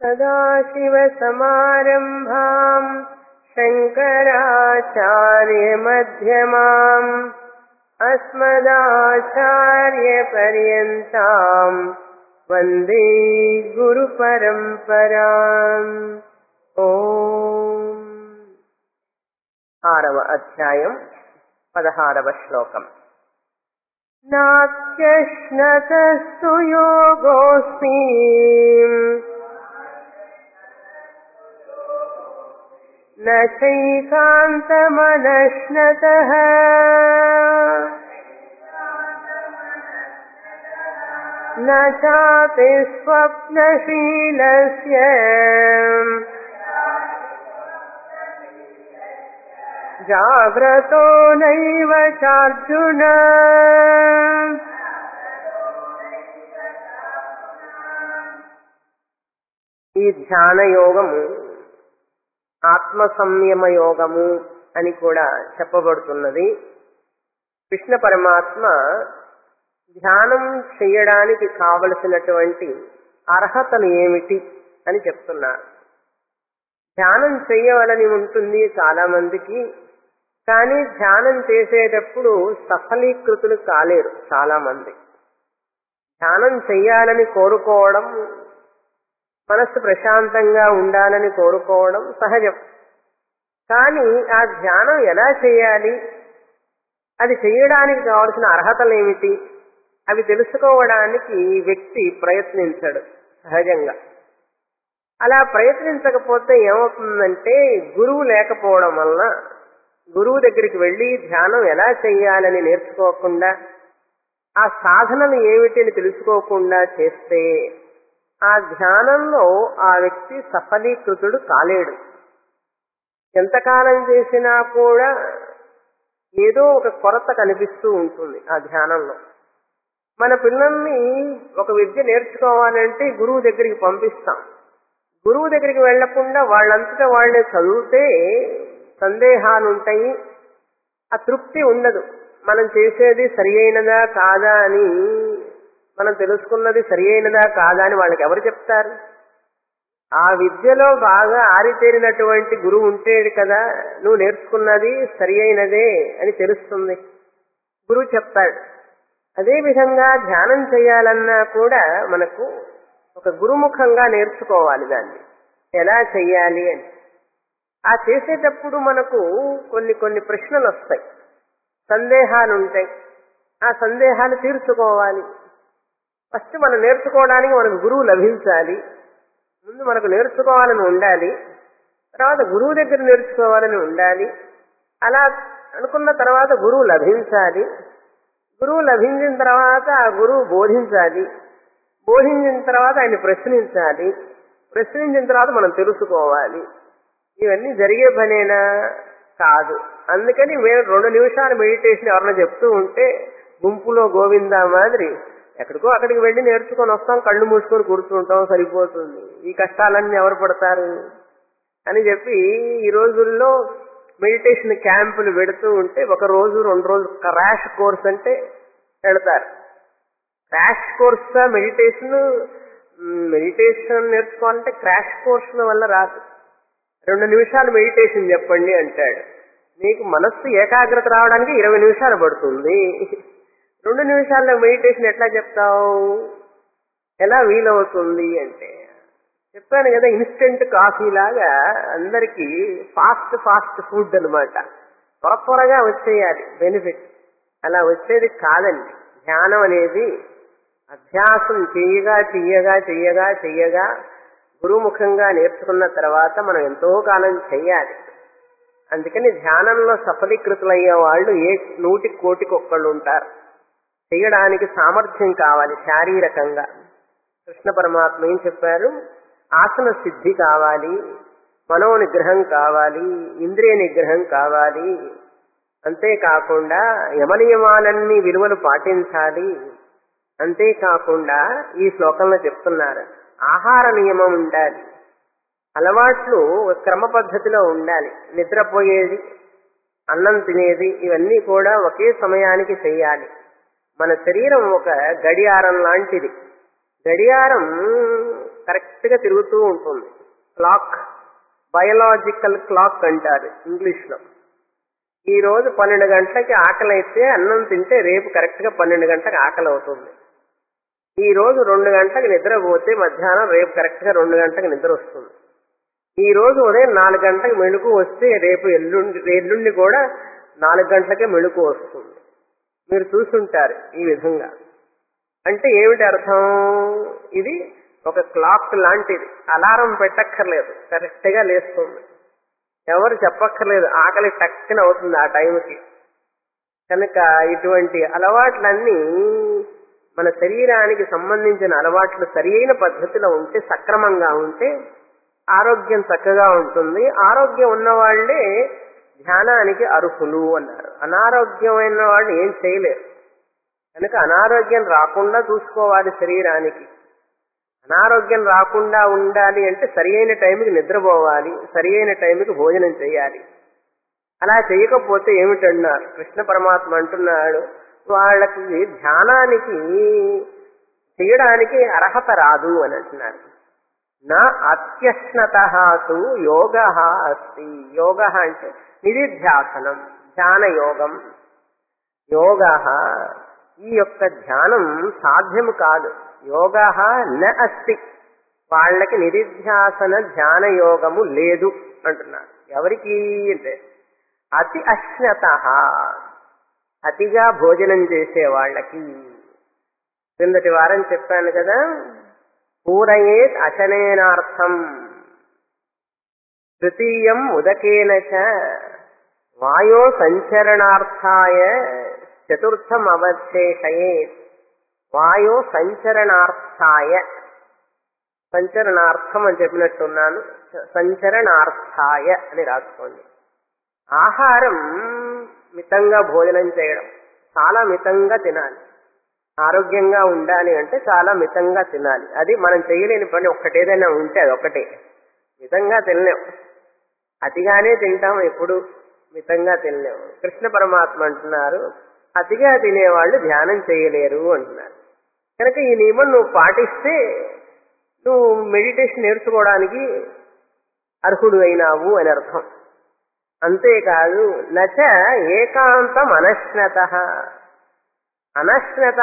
सदाशिवसमारम्भाम् शङ्कराचार्यमध्यमाम् अस्मदाचार्यपर्यन्ताम् वन्दे గురుపరంపరాం ఓం ఆరవ అధ్యాయం పదహారవ శ్లోకం నాత్యశ్నతస్తు యోగోస్మి न चैकान्तमनश्नतः न चापि स्वप्नशीलस्य जाग्रतो नैव चार्जुन ఈ ధ్యాన యోగము ఆత్మ సంయమ యోగము అని కూడా చెప్పబడుతున్నది కృష్ణ పరమాత్మ ధ్యానం చేయడానికి కావలసినటువంటి అర్హతలు ఏమిటి అని చెప్తున్నారు ధ్యానం చేయవలని ఉంటుంది చాలా మందికి కానీ ధ్యానం చేసేటప్పుడు సఫలీకృతులు కాలేరు చాలా మంది ధ్యానం చెయ్యాలని కోరుకోవడం మనస్సు ప్రశాంతంగా ఉండాలని కోరుకోవడం సహజం కానీ ఆ ధ్యానం ఎలా చేయాలి అది చేయడానికి కావలసిన అర్హతలు ఏమిటి అవి తెలుసుకోవడానికి వ్యక్తి ప్రయత్నించడు సహజంగా అలా ప్రయత్నించకపోతే ఏమవుతుందంటే గురువు లేకపోవడం వలన గురువు దగ్గరికి వెళ్ళి ధ్యానం ఎలా చేయాలని నేర్చుకోకుండా ఆ సాధనలు ఏమిటి అని తెలుసుకోకుండా చేస్తే ఆ ధ్యానంలో ఆ వ్యక్తి సఫలీకృతుడు కాలేడు ఎంతకాలం చేసినా కూడా ఏదో ఒక కొరత కనిపిస్తూ ఉంటుంది ఆ ధ్యానంలో మన పిల్లల్ని ఒక విద్య నేర్చుకోవాలంటే గురువు దగ్గరికి పంపిస్తాం గురువు దగ్గరికి వెళ్లకుండా వాళ్ళంతటా వాళ్ళే చదివితే సందేహాలు ఉంటాయి ఆ తృప్తి ఉండదు మనం చేసేది సరి అయినదా కాదా అని మనం తెలుసుకున్నది సరి అయినదా కాదా అని వాళ్ళకి ఎవరు చెప్తారు ఆ విద్యలో బాగా ఆరితేరినటువంటి గురువు ఉంటే కదా నువ్వు నేర్చుకున్నది సరి అయినదే అని తెలుస్తుంది గురువు చెప్తాడు అదే విధంగా ధ్యానం చేయాలన్నా కూడా మనకు ఒక గురుముఖంగా నేర్చుకోవాలి దాన్ని ఎలా చెయ్యాలి అని ఆ చేసేటప్పుడు మనకు కొన్ని కొన్ని ప్రశ్నలు వస్తాయి సందేహాలు ఉంటాయి ఆ సందేహాలు తీర్చుకోవాలి ఫస్ట్ మనం నేర్చుకోవడానికి మనకు గురువు లభించాలి ముందు మనకు నేర్చుకోవాలని ఉండాలి తర్వాత గురువు దగ్గర నేర్చుకోవాలని ఉండాలి అలా అనుకున్న తర్వాత గురువు లభించాలి గురువు లభించిన తర్వాత ఆ గురువు బోధించాలి బోధించిన తర్వాత ఆయన ప్రశ్నించాలి ప్రశ్నించిన తర్వాత మనం తెలుసుకోవాలి ఇవన్నీ జరిగే పనేనా కాదు అందుకని మేము రెండు నిమిషాలు మెడిటేషన్ ఎవరన్నా చెప్తూ ఉంటే గుంపులో గోవిందా మాదిరి ఎక్కడికో అక్కడికి వెళ్ళి నేర్చుకొని వస్తాం కళ్ళు మూసుకొని కూర్చుంటాం సరిపోతుంది ఈ కష్టాలన్నీ ఎవరు పడతారు అని చెప్పి ఈ రోజుల్లో మెడిటేషన్ క్యాంపులు పెడుతూ ఉంటే ఒక రోజు రెండు రోజులు క్రాష్ కోర్స్ అంటే వెళతారు క్రాష్ కోర్స్ మెడిటేషన్ మెడిటేషన్ నేర్చుకోవాలంటే క్రాష్ కోర్సుల వల్ల రాదు రెండు నిమిషాలు మెడిటేషన్ చెప్పండి అంటాడు నీకు మనస్సు ఏకాగ్రత రావడానికి ఇరవై నిమిషాలు పడుతుంది రెండు నిమిషాల్లో మెడిటేషన్ ఎట్లా చెప్తావు ఎలా వీలవుతుంది అంటే చెప్పాను కదా ఇన్స్టెంట్ కాఫీ లాగా అందరికి ఫాస్ట్ ఫాస్ట్ ఫుడ్ అనమాట త్వర త్వరగా వచ్చేయాలి బెనిఫిట్ అలా వచ్చేది కాదండి ధ్యానం అనేది అభ్యాసం చెయ్యగా చెయ్యగా చెయ్యగా చెయ్యగా గురుముఖంగా నేర్చుకున్న తర్వాత మనం ఎంతో కాలం చెయ్యాలి అందుకని ధ్యానంలో సఫలీకృతులయ్యే వాళ్ళు ఏ నూటి కోటికి ఒక్కళ్ళు ఉంటారు చేయడానికి సామర్థ్యం కావాలి శారీరకంగా కృష్ణ పరమాత్మ ఏం చెప్పారు ఆసన సిద్ధి కావాలి మనో నిగ్రహం కావాలి ఇంద్రియ నిగ్రహం కావాలి అంతేకాకుండా యమనియమాలన్నీ విలువలు పాటించాలి అంతేకాకుండా ఈ శ్లోకంలో చెప్తున్నారు ఆహార నియమం ఉండాలి అలవాట్లు ఒక క్రమ పద్ధతిలో ఉండాలి నిద్రపోయేది అన్నం తినేది ఇవన్నీ కూడా ఒకే సమయానికి చేయాలి మన శరీరం ఒక గడియారం లాంటిది గడియారం కరెక్ట్ గా తిరుగుతూ ఉంటుంది క్లాక్ బయలాజికల్ క్లాక్ అంటారు ఇంగ్లీష్ లో ఈ రోజు పన్నెండు గంటలకి ఆకలి అయితే అన్నం తింటే రేపు కరెక్ట్ గా పన్నెండు గంటలకు ఆకలి అవుతుంది ఈ రోజు రెండు గంటలకు నిద్రపోతే మధ్యాహ్నం రేపు కరెక్ట్ గా రెండు గంటలకు నిద్ర వస్తుంది ఈ రోజు ఉదయం నాలుగు గంటలకు మెళుకు వస్తే రేపు ఎల్లుండి ఎల్లుండి కూడా నాలుగు గంటలకే మెళుకు వస్తుంది మీరు చూసుంటారు ఈ విధంగా అంటే ఏమిటి అర్థం ఇది ఒక క్లాక్ లాంటిది అలారం పెట్టక్కర్లేదు కరెక్ట్ గా లేస్తుంది ఎవరు చెప్పక్కర్లేదు ఆకలి టక్కున అవుతుంది ఆ టైంకి కనుక ఇటువంటి అలవాట్లన్నీ మన శరీరానికి సంబంధించిన అలవాట్లు సరి అయిన పద్ధతిలో ఉంటే సక్రమంగా ఉంటే ఆరోగ్యం చక్కగా ఉంటుంది ఆరోగ్యం ఉన్న వాళ్ళే ధ్యానానికి అర్హులు అన్నారు అనారోగ్యమైన వాళ్ళు ఏం చేయలేరు కనుక అనారోగ్యం రాకుండా చూసుకోవాలి శరీరానికి అనారోగ్యం రాకుండా ఉండాలి అంటే సరి అయిన టైంకి నిద్రపోవాలి సరి అయిన టైంకి భోజనం చేయాలి అలా చేయకపోతే ఏమిటన్నారు కృష్ణ పరమాత్మ అంటున్నాడు వాళ్ళకి ధ్యానానికి చేయడానికి అర్హత రాదు అని అంటున్నారు నా అత్యశ్నతు యోగ అస్తి యోగ అంటే నిధిధ్యాసనం ధ్యాన యోగం యోగ ఈ యొక్క ధ్యానం సాధ్యము కాదు యోగ న అస్తి వాళ్ళకి నిధిధ్యాసన ధ్యాన యోగము లేదు అంటున్నారు ఎవరికి అంటే అతి అశ్నత అతిగా భోజనం చేసే వాళ్ళకి క్రిందటి వారం చెప్పాను కదా పూరయేత్ అచనేనార్థం తృతీయం ఉదకేన చ వాయో సంచరణార్థాయ చతుర్థం అవశేషయేత్ వాయో సంచరణార్థాయ సంచరణార్థం అని చెప్పినట్టున్నాను సంచరణార్థాయ అని రాసుకోండి ఆహారం మితంగా భోజనం చేయడం చాలా మితంగా తినాలి ఆరోగ్యంగా ఉండాలి అంటే చాలా మితంగా తినాలి అది మనం చేయలేని పని ఒక్కటేదైనా ఉంటే అది ఒక్కటే మితంగా తినలేం అతిగానే తింటాం ఎప్పుడు మితంగా తినలేం కృష్ణ పరమాత్మ అంటున్నారు అతిగా తినేవాళ్ళు ధ్యానం చేయలేరు అంటున్నారు కనుక ఈ నియమం నువ్వు పాటిస్తే నువ్వు మెడిటేషన్ నేర్చుకోవడానికి అర్హుడు అయినావు అని అర్థం అంతేకాదు నచ ఏకాంతం అనశ్నత అనశ్నత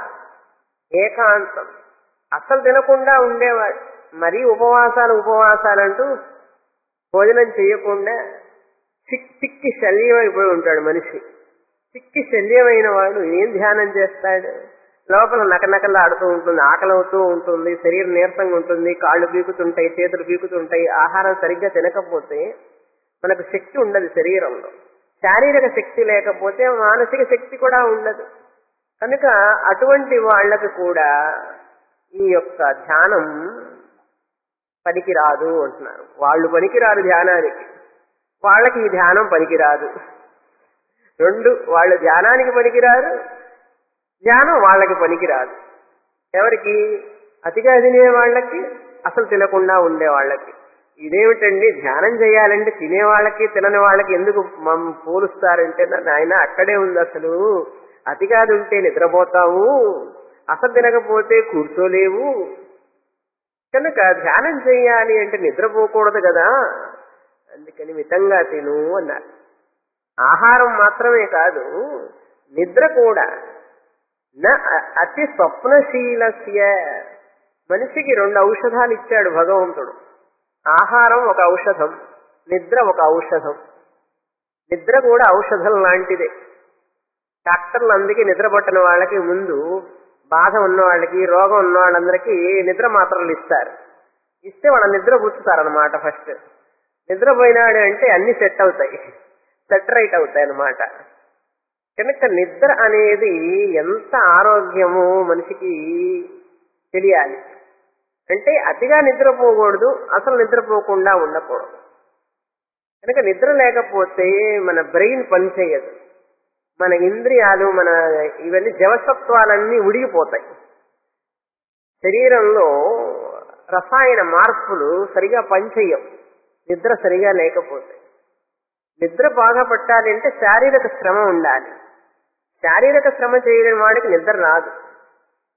ఏకాంతం అసలు తినకుండా ఉండేవాడు మరీ ఉపవాసాలు ఉపవాసాలంటూ భోజనం చేయకుండా చిక్ చిక్కి శల్యమైపోయి ఉంటాడు మనిషి చిక్కి శల్యమైన వాడు ఏం ధ్యానం చేస్తాడు లోపల నకనకలాడుతూ ఉంటుంది ఆకలి అవుతూ ఉంటుంది శరీరం నీరసంగా ఉంటుంది కాళ్ళు పీకుతుంటాయి చేతులు పీకుతుంటాయి ఆహారం సరిగ్గా తినకపోతే మనకు శక్తి ఉండదు శరీరంలో శారీరక శక్తి లేకపోతే మానసిక శక్తి కూడా ఉండదు కనుక అటువంటి వాళ్ళకు కూడా ఈ యొక్క ధ్యానం పనికిరాదు అంటున్నారు వాళ్ళు పనికిరారు ధ్యానానికి వాళ్ళకి ఈ ధ్యానం పనికిరాదు రెండు వాళ్ళు ధ్యానానికి పనికిరారు ధ్యానం వాళ్ళకి పనికిరాదు ఎవరికి అతిగా తినే వాళ్ళకి అసలు తినకుండా ఉండే వాళ్ళకి ఇదేమిటండి ధ్యానం చేయాలంటే తినే వాళ్ళకి తినని వాళ్ళకి ఎందుకు మమ్ పోలుస్తారంటే నాయన అక్కడే ఉంది అసలు అతిగా ఉంటే నిద్రపోతావు అసలు తినకపోతే కూర్చోలేవు కనుక ధ్యానం చేయాలి అంటే నిద్రపోకూడదు కదా అందుకని మితంగా తిను అన్నారు ఆహారం మాత్రమే కాదు నిద్ర కూడా న అతి స్వప్నశీలస్య మనిషికి రెండు ఔషధాలు ఇచ్చాడు భగవంతుడు ఆహారం ఒక ఔషధం నిద్ర ఒక ఔషధం నిద్ర కూడా ఔషధం లాంటిదే డాక్టర్లు అందుకే నిద్ర పట్టిన వాళ్ళకి ముందు బాధ ఉన్న వాళ్ళకి రోగం ఉన్న వాళ్ళందరికీ నిద్ర మాత్రలు ఇస్తారు ఇస్తే వాళ్ళ నిద్ర పుచ్చుతారనమాట ఫస్ట్ నిద్రపోయినాడు అంటే అన్ని సెట్ అవుతాయి సెట్ రైట్ అవుతాయి అనమాట కనుక నిద్ర అనేది ఎంత ఆరోగ్యమో మనిషికి తెలియాలి అంటే అతిగా నిద్రపోకూడదు అసలు నిద్రపోకుండా ఉండకూడదు కనుక నిద్ర లేకపోతే మన బ్రెయిన్ పనిచేయదు మన ఇంద్రియాలు మన ఇవన్నీ జవసత్వాలన్నీ ఉడిగిపోతాయి శరీరంలో రసాయన మార్పులు సరిగా పనిచేయవు నిద్ర సరిగా లేకపోతే నిద్ర బాగా పట్టాలి అంటే శారీరక శ్రమ ఉండాలి శారీరక శ్రమ చేయలేని వాడికి నిద్ర రాదు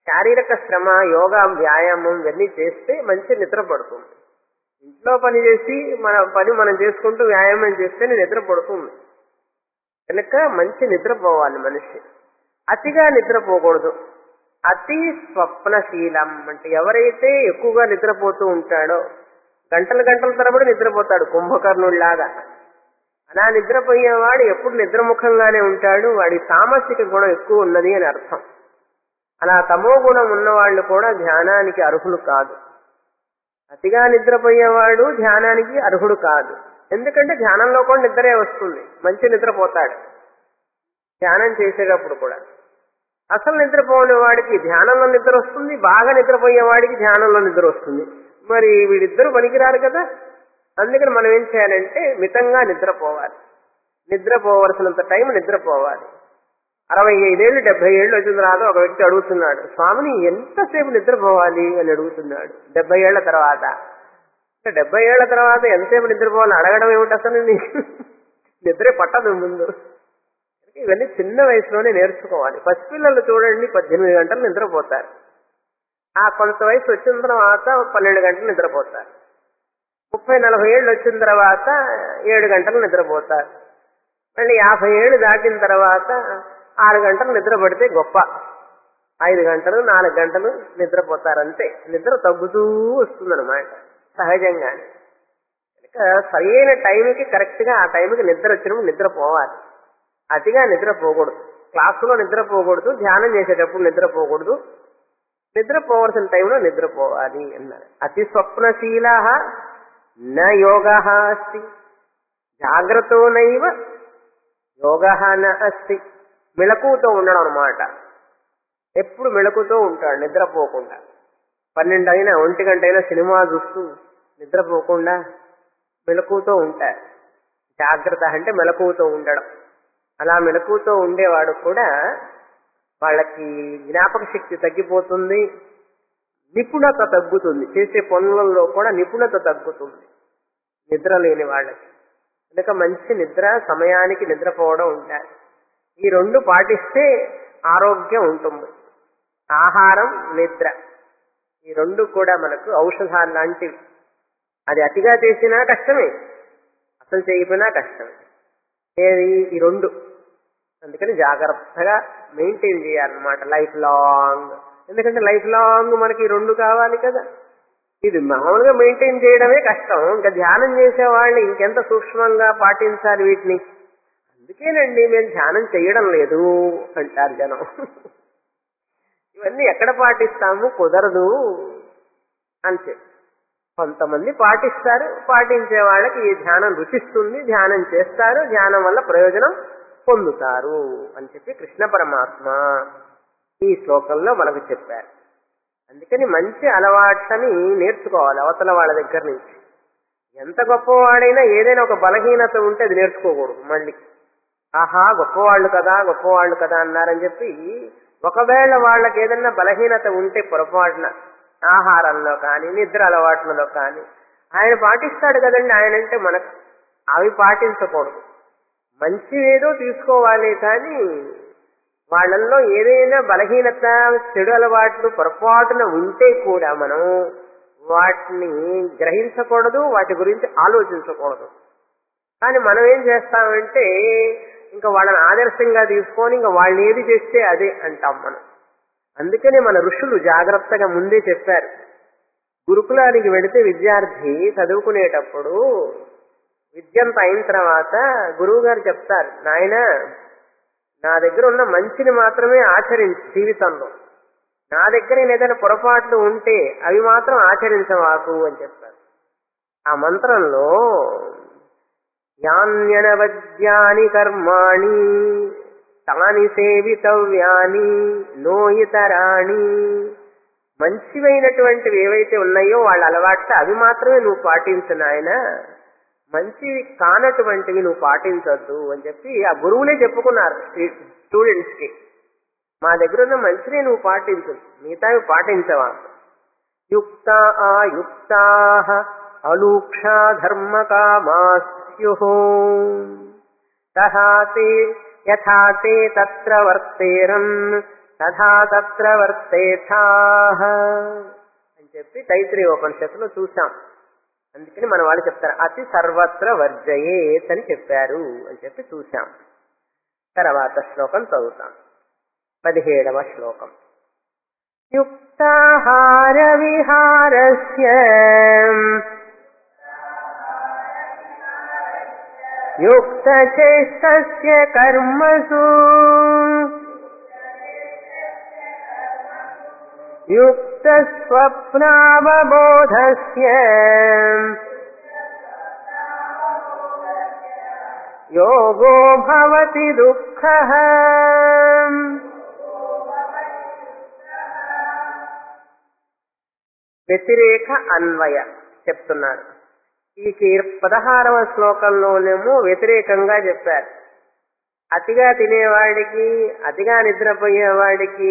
శారీరక శ్రమ యోగా వ్యాయామం ఇవన్నీ చేస్తే మంచి నిద్ర పడుతుంది ఇంట్లో పని చేసి మన పని మనం చేసుకుంటూ వ్యాయామం చేస్తేనే నిద్ర పడుతుంది కనుక మంచి నిద్రపోవాలి మనిషి అతిగా నిద్రపోకూడదు అతి స్వప్నశీలం అంటే ఎవరైతే ఎక్కువగా నిద్రపోతూ ఉంటాడో గంటల గంటల తరబడి నిద్రపోతాడు కుంభకర్ణుడిలాగా అలా నిద్రపోయేవాడు ఎప్పుడు నిద్రముఖంగానే ఉంటాడు వాడి తామసిక గుణం ఎక్కువ ఉన్నది అని అర్థం అలా తమో గుణం ఉన్నవాళ్ళు కూడా ధ్యానానికి అర్హులు కాదు అతిగా నిద్రపోయేవాడు ధ్యానానికి అర్హుడు కాదు ఎందుకంటే ధ్యానంలో కూడా నిద్రే వస్తుంది మంచి నిద్రపోతాడు ధ్యానం చేసేటప్పుడు కూడా అసలు నిద్రపోని వాడికి ధ్యానంలో నిద్ర వస్తుంది బాగా నిద్రపోయే వాడికి ధ్యానంలో నిద్ర వస్తుంది మరి వీడిద్దరూ పనికిరారు కదా అందుకని మనం ఏం చేయాలంటే మితంగా నిద్రపోవాలి నిద్రపోవలసినంత టైం నిద్రపోవాలి అరవై ఐదేళ్లు డెబ్బై ఏళ్ళు వచ్చిన తర్వాత ఒక వ్యక్తి అడుగుతున్నాడు స్వామిని ఎంతసేపు నిద్రపోవాలి అని అడుగుతున్నాడు డెబ్బై ఏళ్ల తర్వాత అంటే డెబ్బై ఏళ్ల తర్వాత ఎంతసేపు నిద్రపోవాలని అడగడం ఏమిటి అసలు నీకు నిద్రే పట్టదు ముందు ఇవన్నీ చిన్న వయసులోనే నేర్చుకోవాలి పసిపిల్లలు చూడండి పద్దెనిమిది గంటలు నిద్రపోతారు ఆ కొంత వయసు వచ్చిన తర్వాత పన్నెండు గంటలు నిద్రపోతారు ముప్పై నలభై ఏళ్ళు వచ్చిన తర్వాత ఏడు గంటలు నిద్రపోతారు మళ్ళీ యాభై ఏళ్ళు దాటిన తర్వాత ఆరు గంటలు నిద్ర పడితే గొప్ప ఐదు గంటలు నాలుగు గంటలు నిద్రపోతారు అంతే నిద్ర తగ్గుతూ వస్తుందన్నమాట సహజంగానే కనుక సరైన టైంకి కరెక్ట్గా ఆ టైంకి నిద్ర వచ్చినప్పుడు నిద్రపోవాలి అతిగా నిద్రపోకూడదు క్లాసులో నిద్రపోకూడదు ధ్యానం చేసేటప్పుడు నిద్రపోకూడదు నిద్రపోవలసిన టైంలో నిద్రపోవాలి అన్నారు అతి స్వప్నశీల న యోగ అస్తి జాగ్రత్తోనైవ యోగ న అస్తి మెలకుతో ఉండడం అనమాట ఎప్పుడు మెలకుతో ఉంటాడు నిద్రపోకుండా పన్నెండు అయినా ఒంటి గంట అయినా సినిమా చూస్తూ నిద్రపోకుండా మెలకుతో ఉంటారు జాగ్రత్త అంటే మెలకుతో ఉండడం అలా మెలకుతో ఉండేవాడు కూడా వాళ్ళకి జ్ఞాపక శక్తి తగ్గిపోతుంది నిపుణత తగ్గుతుంది చేసే పనులలో కూడా నిపుణత తగ్గుతుంది నిద్ర లేని వాళ్ళకి కనుక మంచి నిద్ర సమయానికి నిద్రపోవడం ఉండాలి ఈ రెండు పాటిస్తే ఆరోగ్యం ఉంటుంది ఆహారం నిద్ర ఈ రెండు కూడా మనకు ఔషధాలు లాంటివి అది అతిగా చేసినా కష్టమే అసలు చేయకపోయినా కష్టమే ఏది ఈ రెండు అందుకని జాగ్రత్తగా మెయింటైన్ చేయాలన్నమాట లైఫ్ లాంగ్ ఎందుకంటే లైఫ్ లాంగ్ మనకి ఈ రెండు కావాలి కదా ఇది మామూలుగా మెయింటైన్ చేయడమే కష్టం ఇంకా ధ్యానం చేసే వాళ్ళు ఇంకెంత సూక్ష్మంగా పాటించాలి వీటిని అందుకేనండి మేము ధ్యానం చేయడం లేదు అంటారు జనం ఇవన్నీ ఎక్కడ పాటిస్తాము కుదరదు అని చెప్పి కొంతమంది పాటిస్తారు పాటించే వాళ్ళకి ఈ ధ్యానం రుచిస్తుంది ధ్యానం చేస్తారు ధ్యానం వల్ల ప్రయోజనం పొందుతారు అని చెప్పి కృష్ణ పరమాత్మ ఈ శ్లోకంలో మనకు చెప్పారు అందుకని మంచి అలవాట్లని నేర్చుకోవాలి అవతల వాళ్ళ దగ్గర నుంచి ఎంత గొప్పవాడైనా ఏదైనా ఒక బలహీనత ఉంటే అది నేర్చుకోకూడదు మళ్ళీ ఆహా గొప్పవాళ్ళు కదా గొప్పవాళ్ళు కదా అన్నారని చెప్పి ఒకవేళ వాళ్ళకి ఏదైనా బలహీనత ఉంటే పొరపాటున ఆహారంలో కానీ నిద్ర అలవాట్లలో కానీ ఆయన పాటిస్తాడు కదండి ఆయన అంటే మనకు అవి పాటించకూడదు మంచి ఏదో తీసుకోవాలి కానీ వాళ్ళల్లో ఏదైనా బలహీనత చెడు అలవాట్లు పొరపాటున ఉంటే కూడా మనం వాటిని గ్రహించకూడదు వాటి గురించి ఆలోచించకూడదు కానీ మనం ఏం చేస్తామంటే ఇంకా వాళ్ళని ఆదర్శంగా తీసుకొని ఇంకా వాళ్ళు ఏది చేస్తే అదే అంటాం మనం అందుకనే మన ఋషులు జాగ్రత్తగా ముందే చెప్పారు గురుకులానికి వెళితే విద్యార్థి చదువుకునేటప్పుడు విద్యంత అయిన తర్వాత గురువు గారు చెప్తారు నాయన నా దగ్గర ఉన్న మంచిని మాత్రమే ఆచరించు జీవితంలో నా దగ్గర ఏదైనా పొరపాట్లు ఉంటే అవి మాత్రం ఆచరించవాకు అని చెప్తారు ఆ మంత్రంలో యాన్యనవద్యాని కర్మాణి తాని సేవితవ్యాని నోయితరాణి మంచివైనటువంటివి ఏవైతే ఉన్నాయో వాళ్ళ అలవాట్లు అవి మాత్రమే నువ్వు పాటించు నాయన మంచివి కానటువంటివి నువ్వు పాటించొద్దు అని చెప్పి ఆ గురువులే చెప్పుకున్నారు స్టూడెంట్స్ కి మా దగ్గర ఉన్న మంచిని నువ్వు పాటించు మిగతావి పాటించవా యుక్త ఆయుక్తా అలూక్షా ధర్మ కామాస్యు తథా తే యథా తే తత్ర వర్తేరం తథా తత్ర వర్తేథా అని చెప్పి తైత్రి ఉపనిషత్తులో చూసాం అందుకని మన వాళ్ళు చెప్తారు అతి సర్వత్ర వర్జయేత్ అని చెప్పారు అని చెప్పి చూసాం తర్వాత శ్లోకం చదువుతాం పదిహేడవ శ్లోకం యుక్తాహార విహారస్య యుక్తచేష్టస్య కర్మసు యుక్తస్వప్నావబోధస్య యోగో భవతి దుఃఖః వ్యతిరేక అన్వయ చెప్తున్నారు ఈ కీర్ పదహారవ శ్లోకంలోనేమో వ్యతిరేకంగా చెప్పారు అతిగా తినేవాడికి అతిగా నిద్రపోయేవాడికి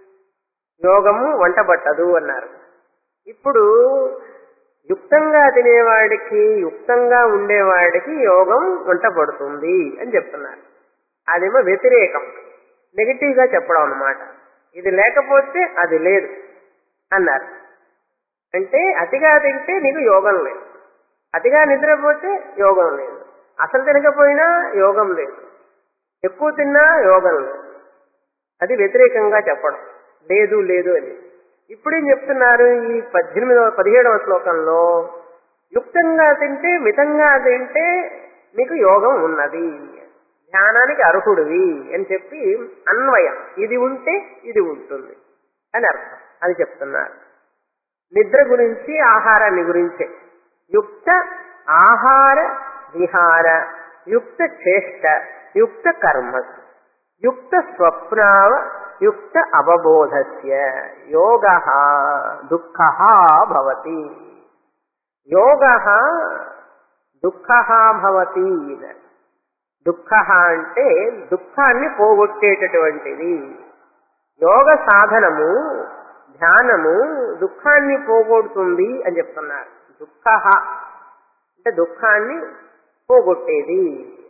యోగము వంట పట్టదు అన్నారు ఇప్పుడు యుక్తంగా తినేవాడికి యుక్తంగా ఉండేవాడికి యోగం వంట పడుతుంది అని చెప్తున్నారు అదేమో వ్యతిరేకం నెగిటివ్ గా చెప్పడం అన్నమాట ఇది లేకపోతే అది లేదు అన్నారు అంటే అతిగా తింటే నీకు యోగం లేదు అతిగా నిద్రపోతే యోగం లేదు అసలు తినకపోయినా యోగం లేదు ఎక్కువ తిన్నా యోగం లేదు అది వ్యతిరేకంగా చెప్పడం లేదు లేదు అని ఇప్పుడేం చెప్తున్నారు ఈ పద్దెనిమిదవ పదిహేడవ శ్లోకంలో యుక్తంగా తింటే మితంగా తింటే నీకు యోగం ఉన్నది ధ్యానానికి అర్హుడివి అని చెప్పి అన్వయం ఇది ఉంటే ఇది ఉంటుంది అని అర్థం అది చెప్తున్నారు నిద్ర గురించి ఆహారాన్ని గురించే యుక్త ఆహార విహార యుక్త చేష్ట యుక్త కర్మ యుక్త స్వప్నావ యుక్త అవబోధస్య యోగ దుఃఖ భవతి యోగ దుఃఖ భవతి దుఃఖ అంటే దుఃఖాన్ని పోగొట్టేటటువంటిది యోగ సాధనము ధ్యానము దుఃఖాన్ని పోగొడుతుంది అని చెప్తున్నారు దుఃఖ అంటే దుఃఖాన్ని పోగొట్టేది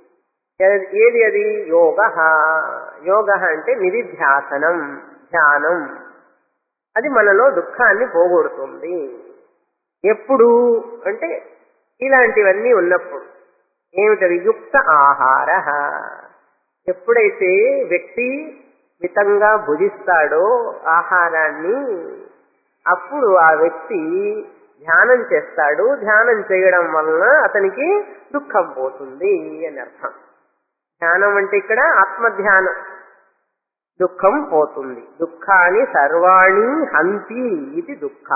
ఏది అది యోగ యోగ అంటే నిధిధ్యాసనం ధ్యానం అది మనలో దుఃఖాన్ని పోగొడుతుంది ఎప్పుడు అంటే ఇలాంటివన్నీ ఉన్నప్పుడు ఏమిటది యుక్త ఆహార ఎప్పుడైతే వ్యక్తి మితంగా భుజిస్తాడో ఆహారాన్ని అప్పుడు ఆ వ్యక్తి ధ్యానం చేస్తాడు ధ్యానం చేయడం వలన అతనికి దుఃఖం పోతుంది అని అర్థం ధ్యానం అంటే ఇక్కడ ఆత్మధ్యానం దుఃఖం పోతుంది దుఃఖాన్ని సర్వాణి హంతి ఇది దుఃఖ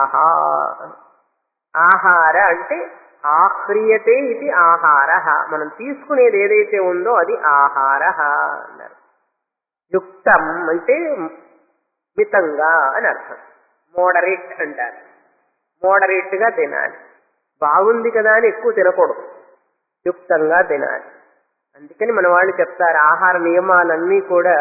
ఆహార అంటే ఆహ్రియతే ఇది ఆహార మనం తీసుకునేది ఏదైతే ఉందో అది ఆహార అన్నారు యుక్తం అంటే మితంగా అని అర్థం మోడరేట్ అంటారు మోడరేట్ గా తినాలి బాగుంది కదా అని ఎక్కువ తినకూడదు యుక్తంగా తినాలి అందుకని మన వాళ్ళు చెప్తారు ఆహార నియమాలన్నీ కూడా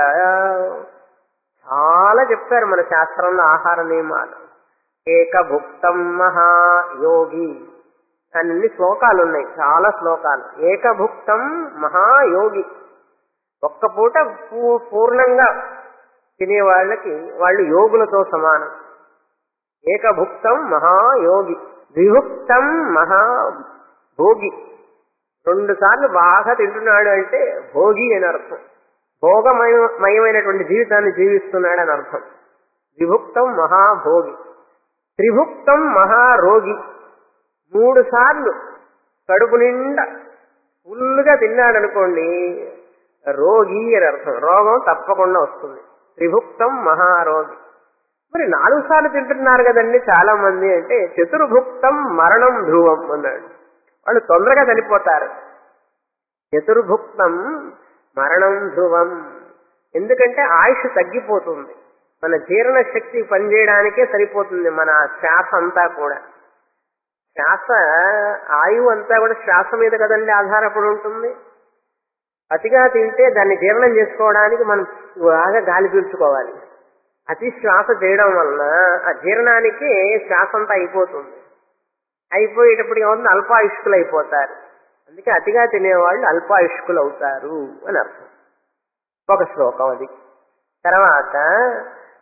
చాలా చెప్తారు మన శాస్త్రంలో ఆహార నియమాలు ఏకభుక్తం మహాయోగి అన్ని శ్లోకాలు ఉన్నాయి చాలా శ్లోకాలు ఏకభుక్తం మహాయోగి ఒక్క పూట పూ- పూర్ణంగా తినే వాళ్ళకి వాళ్ళు యోగులతో సమానం ఏకభుక్తం మహాయోగి విభుక్తం మహాభోగి రెండు సార్లు బాగా తింటున్నాడు అంటే భోగి అని అర్థం భోగమయమైనటువంటి జీవితాన్ని జీవిస్తున్నాడు అని అర్థం విభుక్తం మహాభోగి త్రిభుక్తం మహారోగి మూడు సార్లు కడుపు నిండా ఫుల్గా తిన్నాడు అనుకోండి రోగి అని అర్థం రోగం తప్పకుండా వస్తుంది త్రిభుక్తం మహారోగి మరి నాలుగు సార్లు తింటున్నారు కదండి చాలా మంది అంటే చతుర్భుక్తం మరణం ధ్రువం అన్నాడు వాళ్ళు తొందరగా చనిపోతారు చతుర్భుక్తం మరణం ధ్రువం ఎందుకంటే ఆయుష్ తగ్గిపోతుంది మన జీర్ణ శక్తి పనిచేయడానికే సరిపోతుంది మన శ్వాస అంతా కూడా శ్వాస ఆయువు అంతా కూడా శ్వాస మీద కదండి ఆధారపడి ఉంటుంది అతిగా తింటే దాన్ని జీర్ణం చేసుకోవడానికి మనం బాగా గాలి పీల్చుకోవాలి అతి శ్వాస చేయడం వలన ఆ జీర్ణానికి శ్వాస అంతా అయిపోతుంది అయిపోయేటప్పుడు ఏమవుతుంది అల్పాయుష్కులు అయిపోతారు అందుకే అతిగా తినేవాళ్ళు అల్పాయుష్కులు అవుతారు అని అర్థం ఒక శ్లోకం అది తర్వాత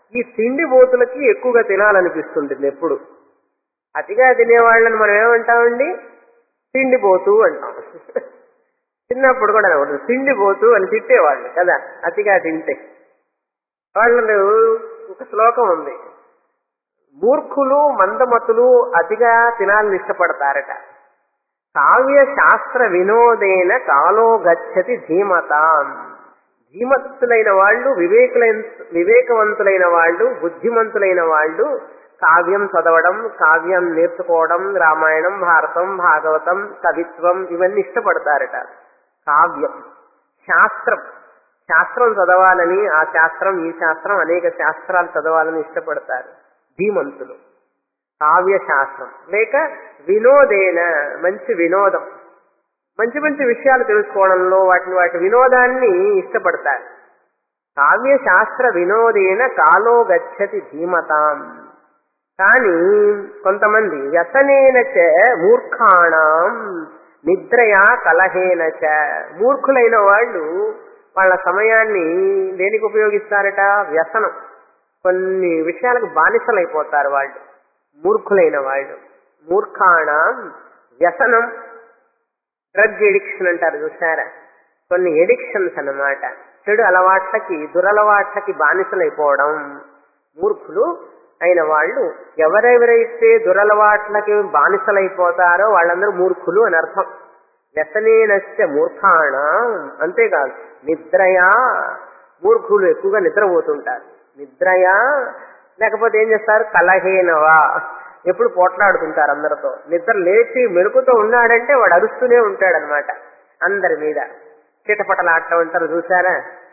ఈ తిండి బోతులకి ఎక్కువగా తినాలనిపిస్తుంటుంది ఎప్పుడు అతిగా తినేవాళ్ళని మనం ఏమంటామండి తిండిపోతూ అంటాం చిన్నప్పుడు కూడా అనకూడదు తిండిపోతూ అని తిట్టేవాళ్ళు కదా అతిగా తింటే వాళ్ళు ఒక శ్లోకం ఉంది మూర్ఖులు మందమతులు అతిగా తినాలని ఇష్టపడతారట కావ్య శాస్త్ర వినోదేన కాలో గచ్చతి ధీమతాం ధీమత్తులైన వాళ్ళు వివేకులైన వివేకవంతులైన వాళ్ళు బుద్ధిమంతులైన వాళ్ళు కావ్యం చదవడం కావ్యం నేర్చుకోవడం రామాయణం భారతం భాగవతం కవిత్వం ఇవన్నీ ఇష్టపడతారట కావ్యం శాస్త్రం శాస్త్రం చదవాలని ఆ శాస్త్రం ఈ శాస్త్రం అనేక శాస్త్రాలు చదవాలని ఇష్టపడతారు ధీమంతులు కావ్య శాస్త్రం లేక వినోదేన మంచి వినోదం మంచి మంచి విషయాలు తెలుసుకోవడంలో వాటిని వాటి వినోదాన్ని ఇష్టపడతారు కావ్య శాస్త్ర వినోదేన కాలో గచ్చతి ధీమతాం కానీ కొంతమంది వ్యసనేన చ మూర్ఖాణం నిద్రయా కలహేన చ మూర్ఖులైన వాళ్ళు వాళ్ళ సమయాన్ని దేనికి ఉపయోగిస్తారట వ్యసనం కొన్ని విషయాలకు బానిసలైపోతారు వాళ్ళు మూర్ఖులైన వాళ్ళు మూర్ఖాణం వ్యసనం డ్రగ్ ఎడిక్షన్ అంటారు చూసారా కొన్ని ఎడిక్షన్స్ అన్నమాట చెడు అలవాట్లకి దురలవాట్లకి బానిసలైపోవడం మూర్ఖులు అయిన వాళ్ళు ఎవరెవరైతే దురలవాట్లకి బానిసలైపోతారో వాళ్ళందరూ మూర్ఖులు అని అర్థం వ్యసనేనశ్చ మూర్ఖాణ అంతేకాదు నిద్రయా మూర్ఖులు ఎక్కువగా నిద్రపోతుంటారు నిద్రయా లేకపోతే ఏం చేస్తారు కలహేనవా ఎప్పుడు పోట్లాడుతుంటారు అందరితో నిద్ర లేచి మెరుకుతో ఉన్నాడంటే వాడు అరుస్తూనే ఉంటాడనమాట అందరి మీద చిటపటలాడటం అంటారు చూసారా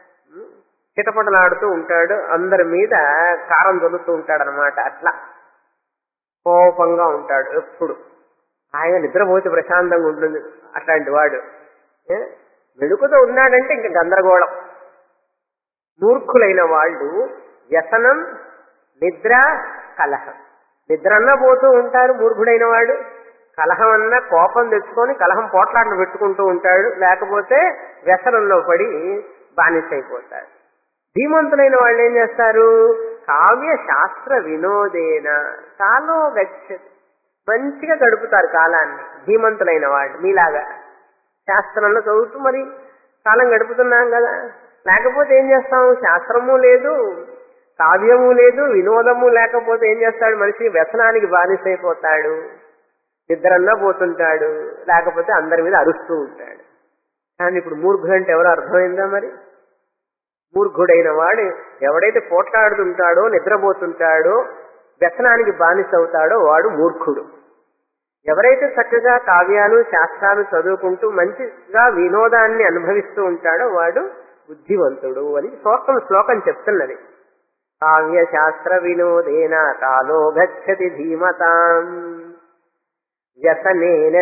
చిటపటలాడుతూ ఉంటాడు అందరి మీద కారం చల్లుతూ ఉంటాడు అనమాట అట్లా కోపంగా ఉంటాడు ఎప్పుడు ఆయన నిద్రపోతే ప్రశాంతంగా ఉంటుంది అట్లాంటి వాడు ఏ? మెడుకుతో ఉన్నాడంటే ఇంక గందరగోళం మూర్ఖులైన వాళ్ళు వ్యసనం నిద్ర కలహం నిద్ర అన్నా పోతూ ఉంటారు మూర్ఖుడైన వాడు కలహం అన్నా కోపం తెచ్చుకొని కలహం పోట్లాటలు పెట్టుకుంటూ ఉంటాడు లేకపోతే వ్యసనంలో పడి బానిసైపోతాడు ధీమంతులైన వాళ్ళు ఏం చేస్తారు కావ్య శాస్త్ర వినోదేన కాలో గచ్చతి మంచిగా గడుపుతారు కాలాన్ని ధీమంతులైన వాళ్ళు మీలాగా శాస్త్రంలో చదువుతూ మరి కాలం గడుపుతున్నాం కదా లేకపోతే ఏం చేస్తాం శాస్త్రము లేదు కావ్యము లేదు వినోదము లేకపోతే ఏం చేస్తాడు మనిషి వ్యసనానికి బానిసైపోతాడు నిద్రన్నా పోతుంటాడు లేకపోతే అందరి మీద అరుస్తూ ఉంటాడు కానీ ఇప్పుడు మూర్ఖుడు అంటే ఎవరో అర్థమైందా మరి మూర్ఖుడైన వాడు ఎవడైతే పోట్లాడుతుంటాడో నిద్రపోతుంటాడో వ్యసనానికి బానిస అవుతాడో వాడు మూర్ఖుడు ఎవరైతే చక్కగా కావ్యాలు శాస్త్రాలు చదువుకుంటూ మంచిగా వినోదాన్ని అనుభవిస్తూ ఉంటాడో వాడు బుద్ధివంతుడు అని శ్లోకం శ్లోకం చెప్తున్నది కావ్య శాస్త్ర వినోదేన కాలో గచ్చతి ధీమతాం వ్యసనేన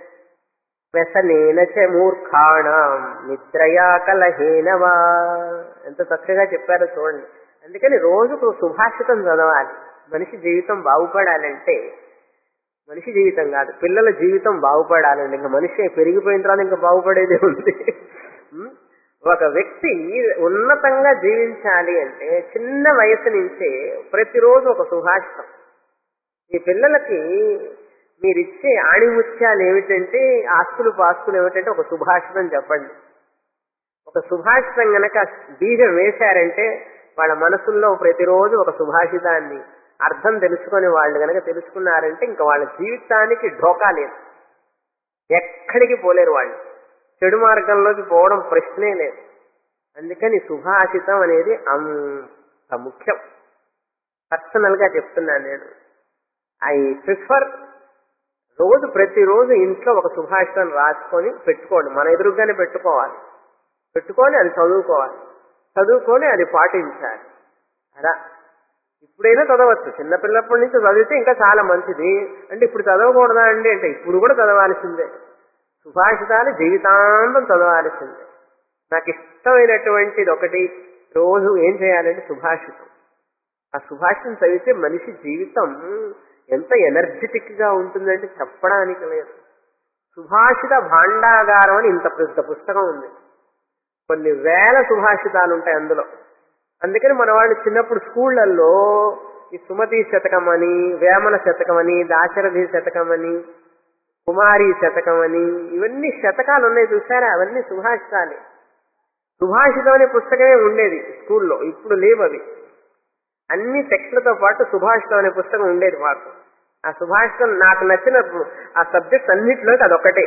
వ్యసనేన చ మూర్ఖాణం నిద్రయా కలహేన వా ఎంత చక్కగా చెప్పారో చూడండి అందుకని రోజుకు సుభాషితం చదవాలి మనిషి జీవితం బాగుపడాలంటే మనిషి జీవితం కాదు పిల్లల జీవితం బాగుపడాలండి ఇంకా మనిషి పెరిగిపోయిన తర్వాత ఇంకా బాగుపడేదే ఉంది ఉం? ఒక వ్యక్తి ఉన్నతంగా జీవించాలి అంటే చిన్న వయసు నుంచే ప్రతిరోజు ఒక సుభాషితం ఈ పిల్లలకి మీరిచ్చే ఆణిముత్యాలు ఏమిటంటే ఆస్తులు పాస్తులు ఏమిటంటే ఒక సుభాషితం చెప్పండి ఒక సుభాషితం గనక బీజం వేశారంటే వాళ్ళ మనసుల్లో ప్రతిరోజు ఒక సుభాషితాన్ని అర్థం తెలుసుకొని వాళ్ళు గనక తెలుసుకున్నారంటే ఇంకా వాళ్ళ జీవితానికి ఢోకా లేదు ఎక్కడికి పోలేరు వాళ్ళు చెడు మార్గంలోకి పోవడం ప్రశ్నే లేదు అందుకని సుభాషితం అనేది అంత ముఖ్యం పర్సనల్ గా చెప్తున్నాను నేను ఐ ప్రిఫర్ రోజు ప్రతిరోజు ఇంట్లో ఒక సుభాషితం రాసుకొని పెట్టుకోండి మన ఎదురుగానే పెట్టుకోవాలి పెట్టుకొని అది చదువుకోవాలి చదువుకొని అది పాటించాలి అలా ఇప్పుడైనా చదవచ్చు చిన్నపిల్లప్పటి నుంచి చదివితే ఇంకా చాలా మంచిది అంటే ఇప్పుడు చదవకూడదా అండి అంటే ఇప్పుడు కూడా చదవాల్సిందే సుభాషితాలు జీవితాంతం చదవాల్సిందే నాకు ఇష్టమైనటువంటిది ఒకటి రోజు ఏం చేయాలంటే సుభాషితం ఆ సుభాషితం చదివితే మనిషి జీవితం ఎంత ఎనర్జెటిక్ గా ఉంటుందంటే చెప్పడానికి లేదు సుభాషిత భాండాగారం అని ఇంత పెద్ద పుస్తకం ఉంది కొన్ని వేల సుభాషితాలు ఉంటాయి అందులో అందుకని మన వాళ్ళు చిన్నప్పుడు స్కూళ్లలో ఈ సుమతి శతకం అని వేమన శతకం అని దాశరథి శతకం అని కుమారి శతకం అని ఇవన్నీ శతకాలు ఉన్నాయి చూసారా అవన్నీ సుభాషితాలే సుభాషితం అనే పుస్తకమే ఉండేది స్కూల్లో ఇప్పుడు లేవు అవి అన్ని టెక్స్ట్లతో పాటు సుభాషితం అనే పుస్తకం ఉండేది మాకు ఆ సుభాషితం నాకు నచ్చిన ఆ సబ్జెక్ట్స్ అన్నింటిలోకి అదొక్కటే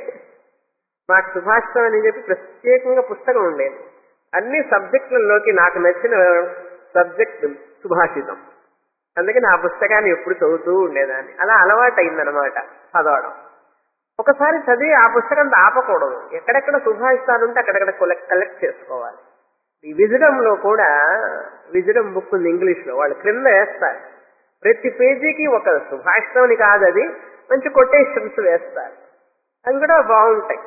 మాకు సుభాషితం అని చెప్పి ప్రత్యేకంగా పుస్తకం ఉండేది అన్ని సబ్జెక్టులలోకి నాకు నచ్చిన సబ్జెక్ట్ సుభాషితం అందుకని ఆ పుస్తకాన్ని ఎప్పుడు చదువుతూ ఉండేదాన్ని అలా అలవాటు అయిందనమాట చదవడం ఒకసారి చదివి ఆ పుస్తకం ఆపకూడదు ఎక్కడెక్కడ సుభాషితాలు ఉంటే అక్కడెక్కడ కలెక్ట్ చేసుకోవాలి ఈ విజడంలో కూడా విజడం బుక్ ఉంది ఇంగ్లీష్ లో వాళ్ళు క్రింద వేస్తారు ప్రతి పేజీకి ఒక సుభాషితం అని కాదు అది మంచి కొటేషన్స్ వేస్తారు అవి కూడా బాగుంటాయి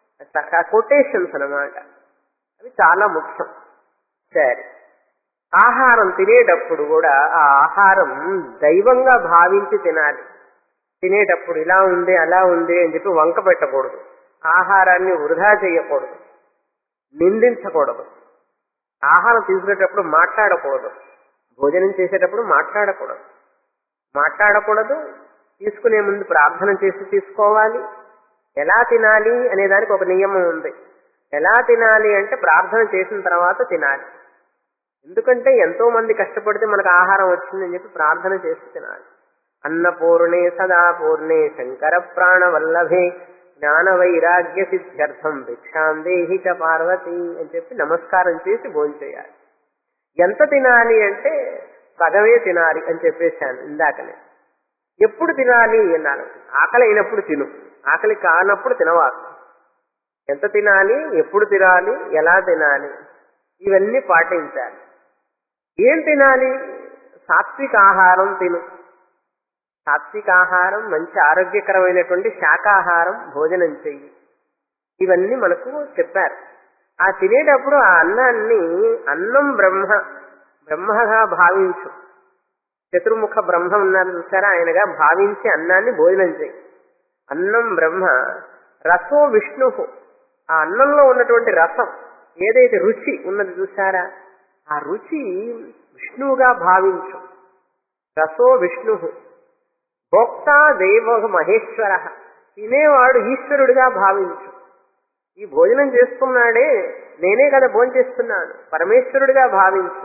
కొటేషన్స్ అన్నమాట అవి చాలా ముఖ్యం సరే ఆహారం తినేటప్పుడు కూడా ఆ ఆహారం దైవంగా భావించి తినాలి తినేటప్పుడు ఇలా ఉంది అలా ఉంది అని చెప్పి వంక పెట్టకూడదు ఆహారాన్ని వృధా చేయకూడదు నిందించకూడదు ఆహారం తీసుకునేటప్పుడు మాట్లాడకూడదు భోజనం చేసేటప్పుడు మాట్లాడకూడదు మాట్లాడకూడదు తీసుకునే ముందు ప్రార్థన చేసి తీసుకోవాలి ఎలా తినాలి అనే దానికి ఒక నియమం ఉంది ఎలా తినాలి అంటే ప్రార్థన చేసిన తర్వాత తినాలి ఎందుకంటే ఎంతో మంది కష్టపడితే మనకు ఆహారం వచ్చిందని చెప్పి ప్రార్థన చేసి తినాలి అన్నపూర్ణే సదా పూర్ణే శంకర ప్రాణవల్లభే జ్ఞాన వైరాగ్య సిద్ధ్యర్థం భిక్షాం దేహి చ పార్వతి అని చెప్పి నమస్కారం చేసి భోంచేయాలి ఎంత తినాలి అంటే సగమే తినాలి అని చెప్పేశాను ఇందాకనే ఎప్పుడు తినాలి అన్నారు ఆకలి అయినప్పుడు తిను ఆకలి కానప్పుడు తినవాలి ఎంత తినాలి ఎప్పుడు తినాలి ఎలా తినాలి ఇవన్నీ పాటించాలి ఏం తినాలి సాత్విక ఆహారం తిను సాత్విక ఆహారం మంచి ఆరోగ్యకరమైనటువంటి శాకాహారం భోజనం చెయ్యి ఇవన్నీ మనకు చెప్పారు ఆ తినేటప్పుడు ఆ అన్నాన్ని అన్నం బ్రహ్మ బ్రహ్మగా భావించు చతుర్ముఖ బ్రహ్మ ఉన్నారు చూసారా ఆయనగా భావించి అన్నాన్ని భోజనం చేయి అన్నం బ్రహ్మ రసో విష్ణు ఆ అన్నంలో ఉన్నటువంటి రసం ఏదైతే రుచి ఉన్నది చూసారా ఆ రుచి విష్ణువుగా భావించు రసో విష్ణు భోక్తా దేవ మహేశ్వర తినేవాడు ఈశ్వరుడిగా భావించు ఈ భోజనం చేస్తున్నాడే నేనే కదా భోజనం చేస్తున్నాను పరమేశ్వరుడిగా భావించు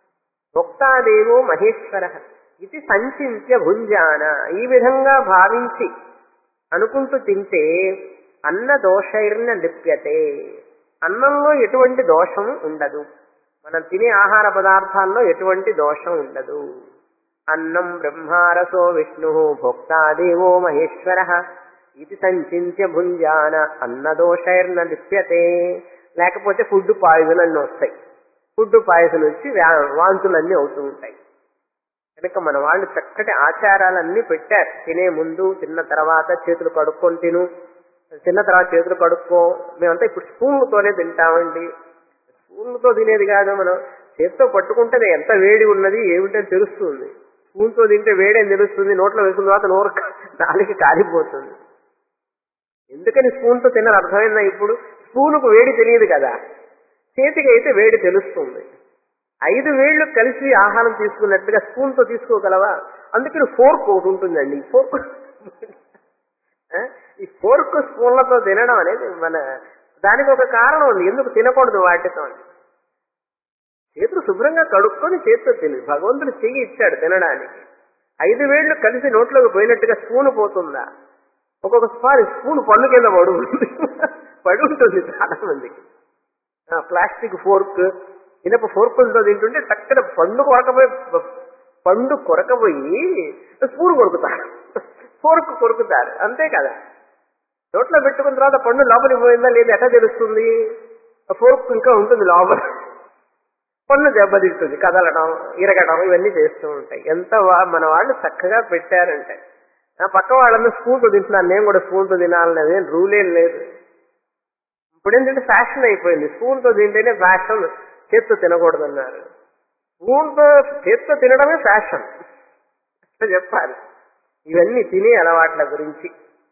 భోక్తాదేవో మహేశ్వర ఇది సంచింత్య భుంజాన ఈ విధంగా భావించి అనుకుంటూ తింటే అన్న దోషైర్న లిప్యతే అన్నంలో ఎటువంటి దోషం ఉండదు మనం తినే ఆహార పదార్థాల్లో ఎటువంటి దోషం ఉండదు అన్నం బ్రహ్మారసో విష్ణు భోక్తాదేవో మహేశ్వర ఇది సంచింత్య భుంజాన అన్నదోషైర్న లిప్యతే లేకపోతే ఫుడ్ పాయిజన్ అన్ని వస్తాయి ఫుడ్ పాయిజన్ వచ్చి వ్యా- వాంతులన్నీ అవుతూ ఉంటాయి కనుక మన వాళ్ళు చక్కటి ఆచారాలన్నీ పెట్టారు తినే ముందు తిన్న తర్వాత చేతులు కడుక్కొని తిను తిన్న తర్వాత చేతులు కడుక్కో మేమంతా ఇప్పుడు స్పూన్లతోనే తింటామండి స్పూన్లతో తినేది కాదు మనం చేతితో పట్టుకుంటేనే ఎంత వేడి ఉన్నది ఏమిటో తెలుస్తుంది స్పూన్తో తింటే వేడేం తెలుస్తుంది నోట్లో వేసుకున్న తర్వాత నోరు నాలుగు కాలిపోతుంది ఎందుకని స్పూన్తో తిన్నది అర్థమైందా ఇప్పుడు స్పూన్కు వేడి తెలియదు కదా చేతికి అయితే వేడి తెలుస్తుంది ఐదు వేళ్లు కలిసి ఆహారం తీసుకున్నట్టుగా స్పూన్తో తీసుకోగలవా అందుకని ఫోర్క్ ఒకటి ఉంటుందండి ఈ ఫోర్క్ ఆ? ఈ ఫోర్క్ స్పూన్లతో తినడం అనేది మన దానికి ఒక కారణం ఉంది ఎందుకు తినకూడదు వాటితో చేతులు శుభ్రంగా కడుక్కొని చేతితో తిని భగవంతుడు చెయ్యి ఇచ్చాడు తినడానికి ఐదు వేళ్లు కలిసి నోట్లోకి పోయినట్టుగా స్పూన్ పోతుందా ఒక్కొక్కసారి స్పూన్ పన్ను కింద పడు పడి ఉంటుంది చాలా మందికి ఆ, ప్లాస్టిక్ ఫోర్క్ ఇనప ఫోర్కులతో తింటుంటే టక్కన పండు కొరకపోయి పండు కొరకపోయి స్పూన్ కొరుకుతారు ఫోర్క్ కొరుకుతారు అంతే కదా నోట్లో పెట్టుకున్న తర్వాత పండు లోపలికి పోయిందా లేదా ఎట్లా తెలుస్తుంది ఆ ఫోర్క్ ఇంకా ఉంటుంది లోపల పన్ను దెబ్బతింటుంది కదలడం ఇరగడం ఇవన్నీ చేస్తూ ఉంటాయి ఎంత వా- మన వాళ్ళు చక్కగా పెట్టారంటే ఆ పక్క వాళ్ళందరూ స్పూన్తో తింటున్నారు నేను కూడా స్పూన్తో తినాలనేది ఏం రూల్ ఏం లేదు ఇప్పుడు ఏంటంటే ఫ్యాషన్ అయిపోయింది స్పూన్తో తింటేనే ఫ్యాషన్ చేత్తో తినకూడదన్నారు స్పూన్తో చేత్తో తినడమే ఫ్యాషన్ అట్లా చెప్పాలి ఇవన్నీ తినే అలవాట్ల గురించి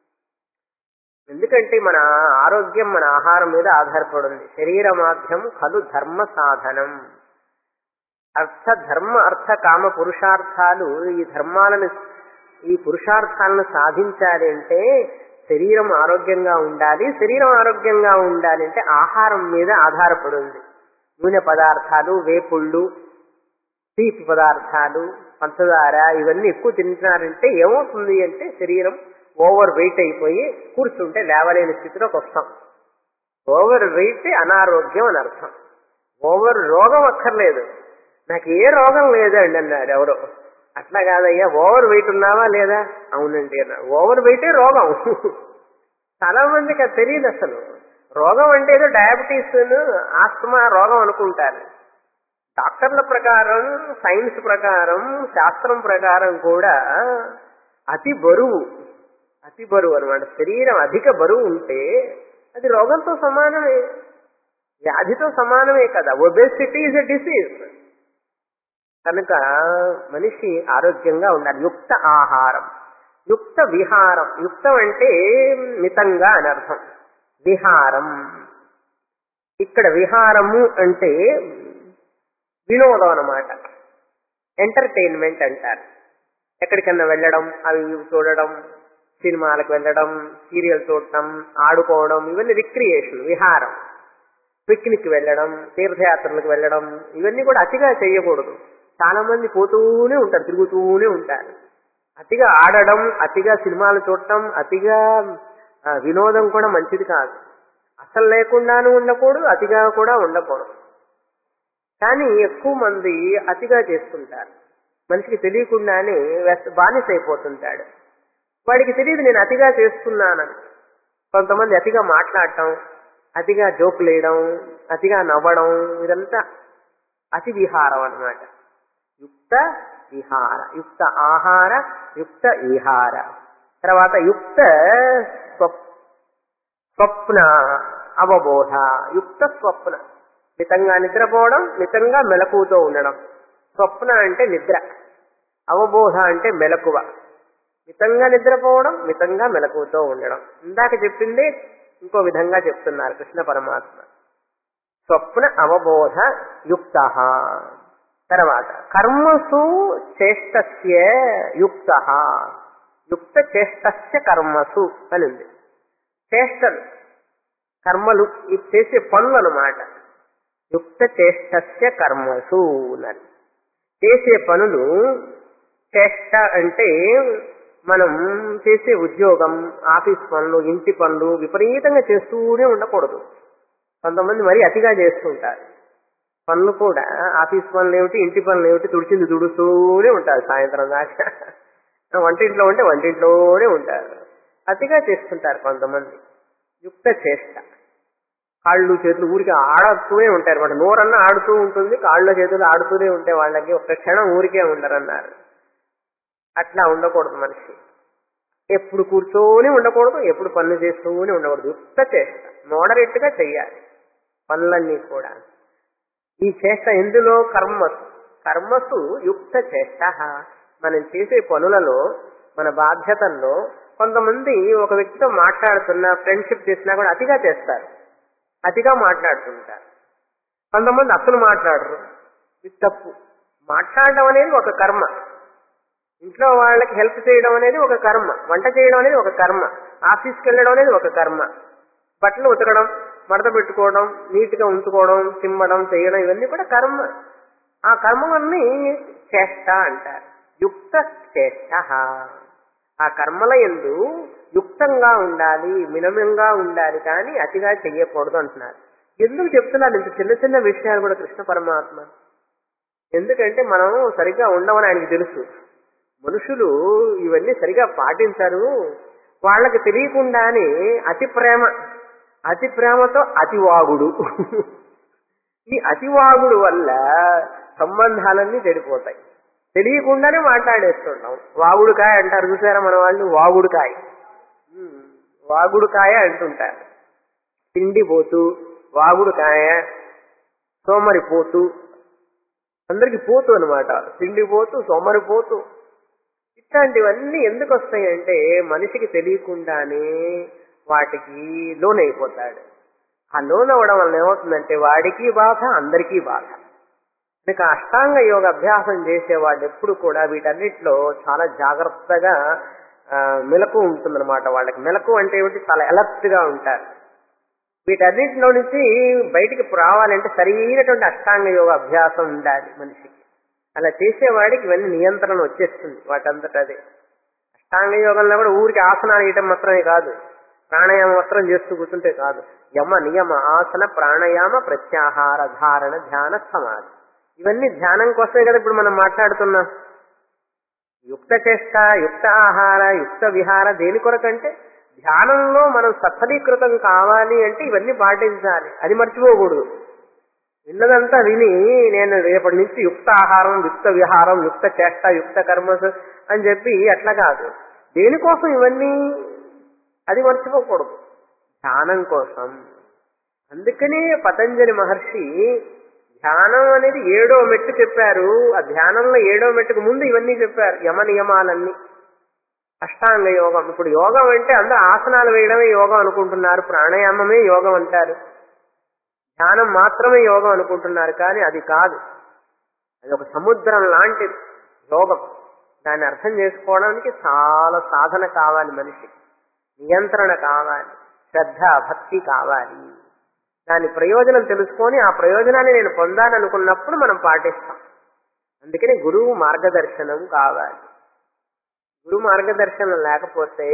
ఎందుకంటే మన ఆరోగ్యం మన ఆహారం మీద ఆధారపడి ఉంది శరీర మాధ్యం కలు ధర్మ సాధనం అర్థ ధర్మ అర్థ కామ పురుషార్థాలు ఈ ధర్మాలను ఈ పురుషార్థాలను సాధించాలి అంటే శరీరం ఆరోగ్యంగా ఉండాలి శరీరం ఆరోగ్యంగా ఉండాలి అంటే ఆహారం మీద ఆధారపడి ఉంది నూనె పదార్థాలు వేపుళ్ళు తీపి పదార్థాలు పంచదార ఇవన్నీ ఎక్కువ తింటున్నారంటే ఏమవుతుంది అంటే శరీరం ఓవర్ వెయిట్ అయిపోయి కూర్చుంటే లేవలేని స్థితిలోకి వస్తాం ఓవర్ వెయిట్ అనారోగ్యం అని అర్థం ఓవర్ రోగం అక్కర్లేదు నాకు ఏ రోగం లేదండి అన్నారు ఎవరో అట్లా కాదయ్యా ఓవర్ వెయిట్ ఉన్నావా లేదా అవునండి అన్నారు ఓవర్ వెయిటే రోగం చాలా మందికి అది తెలియదు అసలు రోగం అంటే ఏదో డయాబెటీస్ ఆస్తమా రోగం అనుకుంటారు డాక్టర్ల ప్రకారం సైన్స్ ప్రకారం శాస్త్రం ప్రకారం కూడా అతి బరువు అతి బరువు అనమాట శరీరం అధిక బరువు ఉంటే అది రోగంతో సమానమే వ్యాధితో సమానమే కదా ఒబెసిటీ ఇస్ ఎ డిసీజ్ కనుక మనిషి ఆరోగ్యంగా ఉండాలి యుక్త ఆహారం యుక్త విహారం యుక్తం అంటే మితంగా అని అర్థం విహారం ఇక్కడ విహారము అంటే వినోదం అన్నమాట ఎంటర్టైన్మెంట్ అంటారు ఎక్కడికన్నా వెళ్ళడం అవి ఇవి చూడడం సినిమాలకు వెళ్ళడం సీరియల్ చూడటం ఆడుకోవడం ఇవన్నీ రిక్రియేషన్ విహారం పిక్నిక్ వెళ్ళడం తీర్థయాత్రలకు వెళ్ళడం ఇవన్నీ కూడా అతిగా చేయకూడదు చాలా మంది పోతూనే ఉంటారు తిరుగుతూనే ఉంటారు అతిగా ఆడడం అతిగా సినిమాలు చూడటం అతిగా ఆ, వినోదం కూడా మంచిది కాదు అసలు లేకుండాను ఉండకూడదు అతిగా కూడా ఉండకూడదు కానీ ఎక్కువ మంది అతిగా చేస్తుంటారు మనిషికి తెలియకుండానే వ్యస్త- బానిస అయిపోతుంటాడు వాడికి తెలియదు నేను అతిగా చేస్తున్నానని కొంతమంది అతిగా మాట్లాడటం అతిగా జోకులు వేయడం అతిగా నవ్వడం ఇదంతా అతి విహారం అన్నమాట యుక్త విహార యుక్త ఆహార యుక్త విహార తర్వాత యుక్త స్వప్ స్వప్న అవబోధ యుక్త స్వప్న మితంగా నిద్రపోవడం మితంగా మెలకువతో ఉండడం స్వప్న అంటే నిద్ర అవబోధ అంటే మెలకువ మితంగా నిద్రపోవడం మితంగా మెలకువతో ఉండడం ఇందాక చెప్పింది ఇంకో విధంగా చెప్తున్నారు కృష్ణ పరమాత్మ స్వప్న అవబోధ యుక్త తర్వాత కర్మసు చేష్టస్య యుక్త యుక్త చేష్టస్య కర్మసు అని ఉంది చేష్టలు కర్మలు ఇవి చేసే పనులు అనమాట యుక్త చేష్టస్య కర్మసు అన్నారు చేసే పనులు చేష్ట అంటే మనం చేసే ఉద్యోగం ఆఫీస్ పనులు ఇంటి పనులు విపరీతంగా చేస్తూనే ఉండకూడదు కొంతమంది మరీ అతిగా చేస్తుంటారు పనులు కూడా ఆఫీస్ పనులు ఏమిటి ఇంటి పనులు ఏమిటి తుడిచింది తుడుస్తూనే ఉంటారు సాయంత్రం దాకా వంటింట్లో ఉంటే వంటింట్లోనే ఉంటారు అతిగా చేస్తుంటారు కొంతమంది యుక్త చేష్ట కాళ్ళు చేతులు ఊరికి ఆడుతూనే ఉంటారు అనమాట నోరన్నా ఆడుతూ ఉంటుంది కాళ్ళ చేతులు ఆడుతూనే ఉంటే వాళ్ళకి ఒక్క క్షణం ఊరికే ఉండరన్నారు అట్లా ఉండకూడదు మనిషి ఎప్పుడు కూర్చొని ఉండకూడదు ఎప్పుడు పనులు చేస్తూనే ఉండకూడదు యుక్త చేష్ట మోడరేట్ గా చెయ్యాలి పనులన్నీ కూడా ఈ చేష్ట ఎందులో కర్మసు కర్మసు యుక్త చేష్ట మనం చేసే పనులలో మన బాధ్యతల్లో కొంతమంది ఒక వ్యక్తితో మాట్లాడుతున్నా ఫ్రెండ్షిప్ చేసినా కూడా అతిగా చేస్తారు అతిగా మాట్లాడుతుంటారు కొంతమంది అసలు మాట్లాడరు ఇది తప్పు మాట్లాడడం అనేది ఒక కర్మ ఇంట్లో వాళ్ళకి హెల్ప్ చేయడం అనేది ఒక కర్మ వంట చేయడం అనేది ఒక కర్మ ఆఫీస్కి వెళ్ళడం అనేది ఒక కర్మ బట్టలు ఉతకడం మడత పెట్టుకోవడం నీట్గా ఉంచుకోవడం చిమ్మడం చేయడం ఇవన్నీ కూడా కర్మ ఆ కర్మలన్నీ చేష్ట అంటారు యుక్త చేష్ట ఆ కర్మల ఎందు యుక్తంగా ఉండాలి మినమంగా ఉండాలి కానీ అతిగా చెయ్యకూడదు అంటున్నారు ఎందుకు చెప్తున్నారు ఇంత చిన్న చిన్న విషయాలు కూడా కృష్ణ పరమాత్మ ఎందుకంటే మనం సరిగ్గా ఉండమని ఆయనకి తెలుసు మనుషులు ఇవన్నీ సరిగా పాటించరు వాళ్ళకి తెలియకుండానే అతి ప్రేమ అతి ప్రేమతో అతివాగుడు ఈ అతివాగుడు వల్ల సంబంధాలన్నీ చెడిపోతాయి తెలియకుండానే మాట్లాడేస్తుంటాం వాగుడుకాయ అంటారు చూసారా మన వాళ్ళు వాగుడుకాయ ఉమ్, వాగుడుకాయ అంటుంటారు తిండిపోతూ వాగుడుకాయ సోమరిపోతూ అందరికి పోతూ అనమాట తిండిపోతూ సోమరిపోతూ ఇట్లాంటివన్నీ ఎందుకు వస్తాయంటే మనిషికి తెలియకుండానే వాటికి లోన్ అయిపోతాడు ఆ లోన్ అవ్వడం వల్ల ఏమవుతుందంటే వాడికి బాధ అందరికీ బాధ ఇక అష్టాంగ యోగ అభ్యాసం చేసేవాళ్ళు ఎప్పుడు కూడా వీటన్నిటిలో చాలా జాగ్రత్తగా ఆ, మెలకు ఉంటుందన్నమాట వాళ్ళకి మెలకు అంటే ఏమిటి చాలా అలర్ట్ గా ఉంటారు వీటన్నిటిలో నుంచి బయటికి రావాలంటే సరైనటువంటి అష్టాంగ యోగ అభ్యాసం ఉండాలి మనిషికి అలా చేసేవాడికి ఇవన్నీ నియంత్రణ వచ్చేస్తుంది వాటంతట అదే అష్టాంగ యోగంలో కూడా ఊరికి ఆసనాలు వేయటం మాత్రమే కాదు ప్రాణాయామ మాత్రం చేస్తూ కూర్చుంటే కాదు యమ నియమ ఆసన ప్రాణాయామ ప్రత్యాహార ధారణ ధ్యాన సమాధి ఇవన్నీ ధ్యానం కోసమే కదా ఇప్పుడు మనం మాట్లాడుతున్నాం యుక్త చేష్ట యుక్త ఆహార యుక్త విహార దేని కొరకంటే ధ్యానంలో మనం సఫలీకృతం కావాలి అంటే ఇవన్నీ పాటించాలి అది మర్చిపోకూడదు విన్నదంతా విని నేను రేపటి నుంచి యుక్త ఆహారం యుక్త విహారం యుక్త చేష్ట యుక్త కర్మస్ అని చెప్పి అట్లా కాదు దేనికోసం ఇవన్నీ అది మర్చిపోకూడదు ధ్యానం కోసం అందుకనే పతంజలి మహర్షి ధ్యానం అనేది ఏడో మెట్టు చెప్పారు ఆ ధ్యానంలో ఏడో మెట్టుకు ముందు ఇవన్నీ చెప్పారు యమ నియమాలన్నీ అష్టాంగ యోగం ఇప్పుడు యోగం అంటే అందరూ ఆసనాలు వేయడమే యోగం అనుకుంటున్నారు ప్రాణాయామమే యోగం అంటారు ధ్యానం మాత్రమే యోగం అనుకుంటున్నారు కానీ అది కాదు అది ఒక సముద్రం లాంటిది యోగం దాన్ని అర్థం చేసుకోవడానికి చాలా సాధన కావాలి మనిషికి నియంత్రణ కావాలి శ్రద్ధ భక్తి కావాలి దాని ప్రయోజనం తెలుసుకొని ఆ ప్రయోజనాన్ని నేను పొందాలనుకున్నప్పుడు మనం పాటిస్తాం అందుకని గురువు మార్గదర్శనం కావాలి గురు మార్గదర్శనం లేకపోతే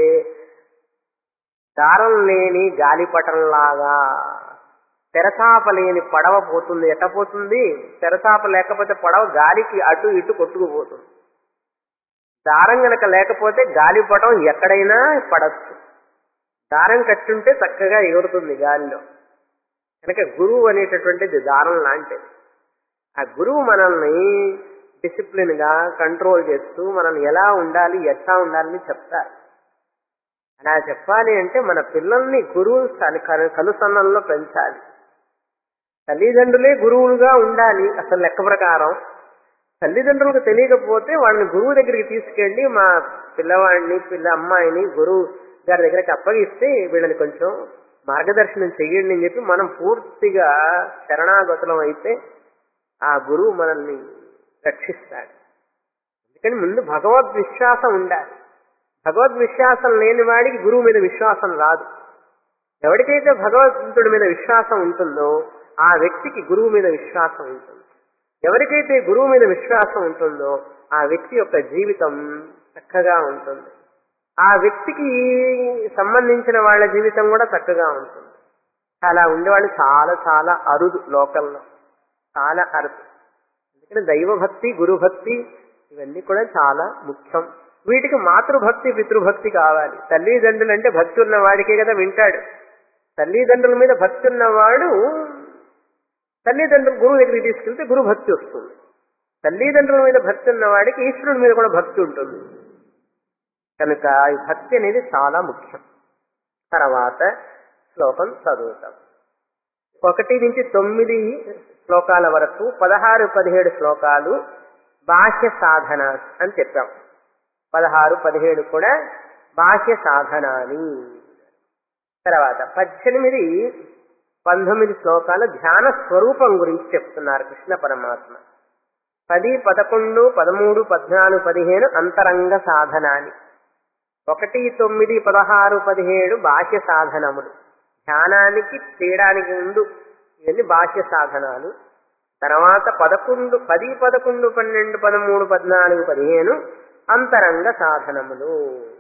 దారం లేని గాలిపటంలాగా తెరచాప లేని పడవ పోతుంది ఎట్ట పోతుంది తెరచాప లేకపోతే పడవ గాలికి అటు ఇటు కొట్టుకుపోతుంది దారం గనక లేకపోతే గాలిపటం ఎక్కడైనా పడచ్చు దారం కట్టుంటే చక్కగా ఎగురుతుంది గాలిలో కనుక గురువు అనేటటువంటిది దారం లాంటిది ఆ గురువు మనల్ని డిసిప్లిన్ గా కంట్రోల్ చేస్తూ మనల్ని ఎలా ఉండాలి ఎట్లా ఉండాలని చెప్తారు అలా చెప్పాలి అంటే మన పిల్లల్ని గురువు సరి- కను- కనుసన్నల్లో పెంచాలి తల్లిదండ్రులే గురువులుగా ఉండాలి అసలు లెక్క ప్రకారం తల్లిదండ్రులకు తెలియకపోతే వాళ్ళని గురువు దగ్గరికి తీసుకెళ్లి మా పిల్లవాడిని పిల్ల అమ్మాయిని గురువు గారి దగ్గరికి అప్పగిస్తే వీళ్ళని కొంచెం మార్గదర్శనం చెయ్యండి అని చెప్పి మనం పూర్తిగా శరణాగతులం అయితే ఆ గురువు మనల్ని రక్షిస్తాడు అందుకని ముందు భగవద్ విశ్వాసం ఉండాలి భగవద్ విశ్వాసం లేని వాడికి గురువు మీద విశ్వాసం రాదు ఎవరికైతే భగవంతుడి మీద విశ్వాసం ఉంటుందో ఆ వ్యక్తికి గురువు మీద విశ్వాసం ఉంటుంది ఎవరికైతే గురువు మీద విశ్వాసం ఉంటుందో ఆ వ్యక్తి యొక్క జీవితం చక్కగా ఉంటుంది ఆ వ్యక్తికి సంబంధించిన వాళ్ళ జీవితం కూడా చక్కగా ఉంటుంది అలా ఉండేవాళ్ళు చాలా చాలా అరుదు లోకల్లో చాలా అరుదు ఎందుకంటే దైవభక్తి గురుభక్తి ఇవన్నీ కూడా చాలా ముఖ్యం వీటికి మాతృభక్తి పితృభక్తి కావాలి తల్లిదండ్రులు అంటే భక్తి ఉన్న వాడికే కదా వింటాడు తల్లిదండ్రుల మీద భక్తి ఉన్నవాడు తల్లిదండ్రులు గురువు దగ్గరికి తీసుకెళ్తే గురు భక్తి వస్తుంది తల్లిదండ్రుల మీద భక్తి ఉన్నవాడికి ఈశ్వరుడి మీద కూడా భక్తి ఉంటుంది కనుక ఈ భక్తి అనేది చాలా ముఖ్యం తర్వాత శ్లోకం చదువుతాం ఒకటి నుంచి తొమ్మిది శ్లోకాల వరకు పదహారు పదిహేడు శ్లోకాలు బాహ్య సాధన అని చెప్పాం పదహారు పదిహేడు కూడా బాహ్య సాధనాని తర్వాత పద్దెనిమిది పంతొమ్మిది శ్లోకాలు ధ్యాన స్వరూపం గురించి చెప్తున్నారు కృష్ణ పరమాత్మ పది పదకొండు పదమూడు పద్నాలుగు పదిహేను అంతరంగ సాధనాన్ని ఒకటి తొమ్మిది పదహారు పదిహేడు బాహ్య సాధనములు ధ్యానానికి చేయడానికి ముందు ఇవన్నీ బాహ్య సాధనాలు తర్వాత పదకొండు పది పదకొండు పన్నెండు పదమూడు పద్నాలుగు పదిహేను అంతరంగ సాధనములు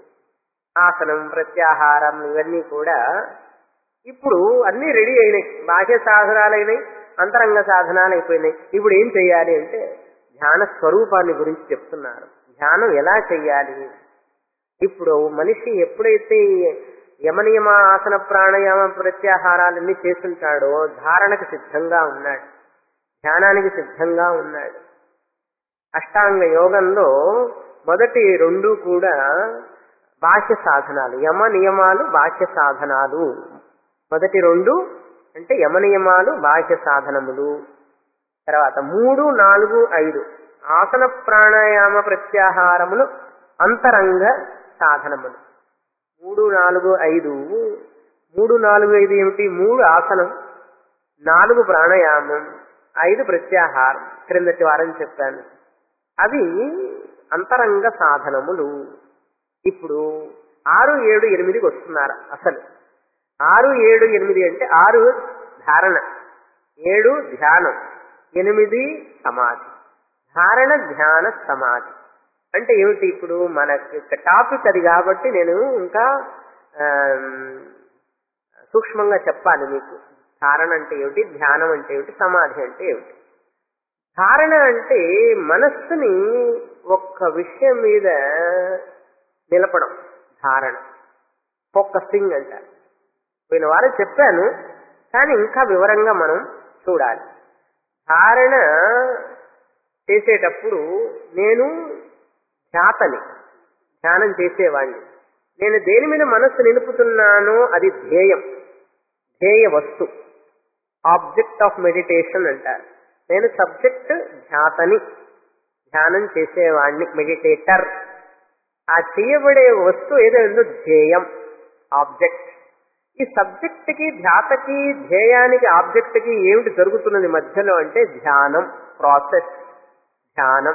ఆసనం ప్రత్యాహారం ఇవన్నీ కూడా ఇప్పుడు అన్ని రెడీ అయినాయి బాహ్య సాధనాలు అయినాయి అంతరంగ సాధనాలు అయిపోయినాయి ఇప్పుడు ఏం చెయ్యాలి అంటే ధ్యాన స్వరూపాన్ని గురించి చెప్తున్నారు ధ్యానం ఎలా చెయ్యాలి ఇప్పుడు మనిషి ఎప్పుడైతే యమనియమ ఆసన ప్రాణాయామ ప్రత్యాహారాలన్నీ చేస్తుంటాడో ధారణకు సిద్ధంగా ఉన్నాడు ధ్యానానికి సిద్ధంగా ఉన్నాడు అష్టాంగ యోగంలో మొదటి రెండు కూడా బాహ్య సాధనాలు యమ నియమాలు బాహ్య సాధనాలు మొదటి రెండు అంటే యమ నియమాలు బాహ్య సాధనములు తర్వాత మూడు నాలుగు ఐదు ఆసన ప్రాణాయామ ప్రత్యాహారములు అంతరంగ సాధనములు మూడు నాలుగు ఐదు మూడు నాలుగు ఐదు ఏమిటి మూడు ఆసనం నాలుగు ప్రాణాయామం ఐదు ప్రత్యాహారం క్రిందటి వారం చెప్పాను అవి అంతరంగ సాధనములు ఇప్పుడు ఆరు ఏడు ఎనిమిదికి వస్తున్నారు అసలు ఆరు ఏడు ఎనిమిది అంటే ఆరు ధారణ ఏడు ధ్యానం ఎనిమిది సమాధి ధారణ ధ్యాన సమాధి అంటే ఏమిటి ఇప్పుడు మనకి టాపిక్ అది కాబట్టి నేను ఇంకా సూక్ష్మంగా చెప్పాలి మీకు ధారణ అంటే ఏమిటి ధ్యానం అంటే ఏమిటి సమాధి అంటే ఏమిటి ధారణ అంటే మనస్సుని ఒక్క విషయం మీద నిలపడం ధారణ ఫోకసింగ్ అంటారు పోయిన వారు చెప్పాను కానీ ఇంకా వివరంగా మనం చూడాలి ధారణ చేసేటప్పుడు నేను ధ్యాతని ధ్యానం చేసేవాడిని నేను దేని మీద మనస్సు నిలుపుతున్నానో అది ధ్యేయం ధ్యేయ వస్తు ఆబ్జెక్ట్ ఆఫ్ మెడిటేషన్ అంటారు నేను సబ్జెక్ట్ ధ్యాతని ధ్యానం చేసేవాడిని మెడిటేటర్ ఆ చేయబడే వస్తువు ఏదో ఉందో ధ్యేయం ఆబ్జెక్ట్ ఈ సబ్జెక్ట్ కి ధ్యాతకి ధ్యేయానికి ఆబ్జెక్ట్ కి ఏమిటి జరుగుతున్నది మధ్యలో అంటే ధ్యానం ప్రాసెస్ ధ్యానం